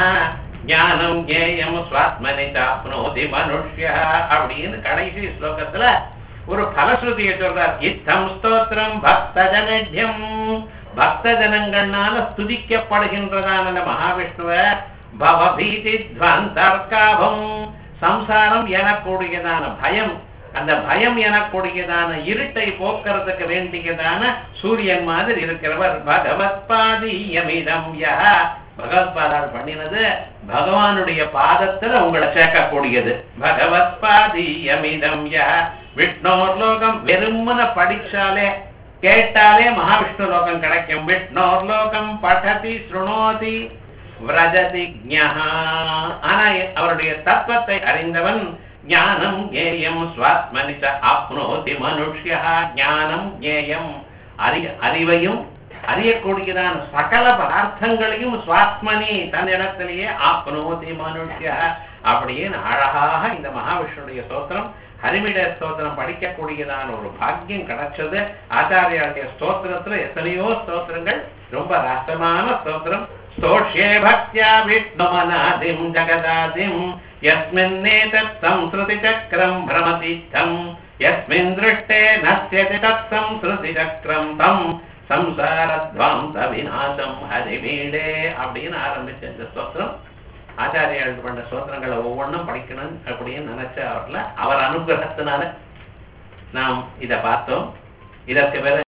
ஞானம் ஞேயம் சுவாத்மனி சாப்னோதி மனுஷ்யா அப்படின்னு கடைசி ஸ்லோகத்துல ஒரு பலஸ்ருதியை சொல்றார் இத்தம் ஸ்தோத்திரம் பக்த ஜனட்யம் பக்த ஜனங்கள்னால ஸ்துதிக்கப்படுகின்றதான அந்த மகாவிஷ்ணுவ பவபீதி துவந்தர்காபம் சம்சாரம் எனக்கூடியதான பயம் அந்த பயம் எனக்கூடியதான இருட்டை போக்குறதுக்கு வேண்டியதான சூரியன் மாதிரி இருக்கிறவர் பகவத் பாதீயமிதம் யா பகவத் பாதால் பண்ணினது பகவானுடைய பாதத்துல உங்களை சேர்க்கக்கூடியது பகவத் பாதீயமிதம் யா விஷ்ணோர் லோகம் வெறுமன படிச்சாலே கேட்டாலே மகாவிஷ்ணு லோகம் கிடைக்கும் விஷ்ணோர் லோகம் படதி சுணோதி விரஜதி ஞஹா ஆனா அவருடைய தத்துவத்தை அறிந்தவன் ஞானம் ஞேயம் சுவாத்மனிச்ச ஆப்னோதி மனுஷ்யா ஞானம் ஞேயம் அறி அறிவையும் அறியக்கூடியதான சகல பதார்த்தங்களையும் சுவாத்மனி தன்னிடத்திலேயே ஆப்னோதி மனுஷ்யா அப்படின்னு அழகாக இந்த மகாவிஷ்ணுடைய ஸ்தோத்திரம் ஹரிமிட ஸ்தோத்திரம் படிக்கக்கூடியதான ஒரு பாக்கியம் கிடைச்சது ஆச்சாரியாருடைய ஸ்தோத்திரத்துல எத்தனையோ ஸ்தோத்திரங்கள் ரொம்ப ரசமான ஸ்தோத்திரம் स्तोष्ये भक्त्या विष्णुमनादिम् जगदादिम् यस्मिन्नेतत् संसृतिचक्रम् भ्रमतीर्थम् यस्मिन् दृष्टे नश्यति तत् संसृतिचक्रम् तम् சம்சாரத்வாந்த விநாசம் ஹரிவீடே அப்படின்னு ஆரம்பிச்ச இந்த ஸ்தோத்திரம் ஆச்சாரியாள் பண்ண ஸ்தோத்திரங்களை ஒவ்வொன்றும் படிக்கணும் அப்படின்னு நினைச்ச அவர்ல அவர் அனுகிரகத்தினால நாம் இதை பார்த்தோம் இதற்கு பிறகு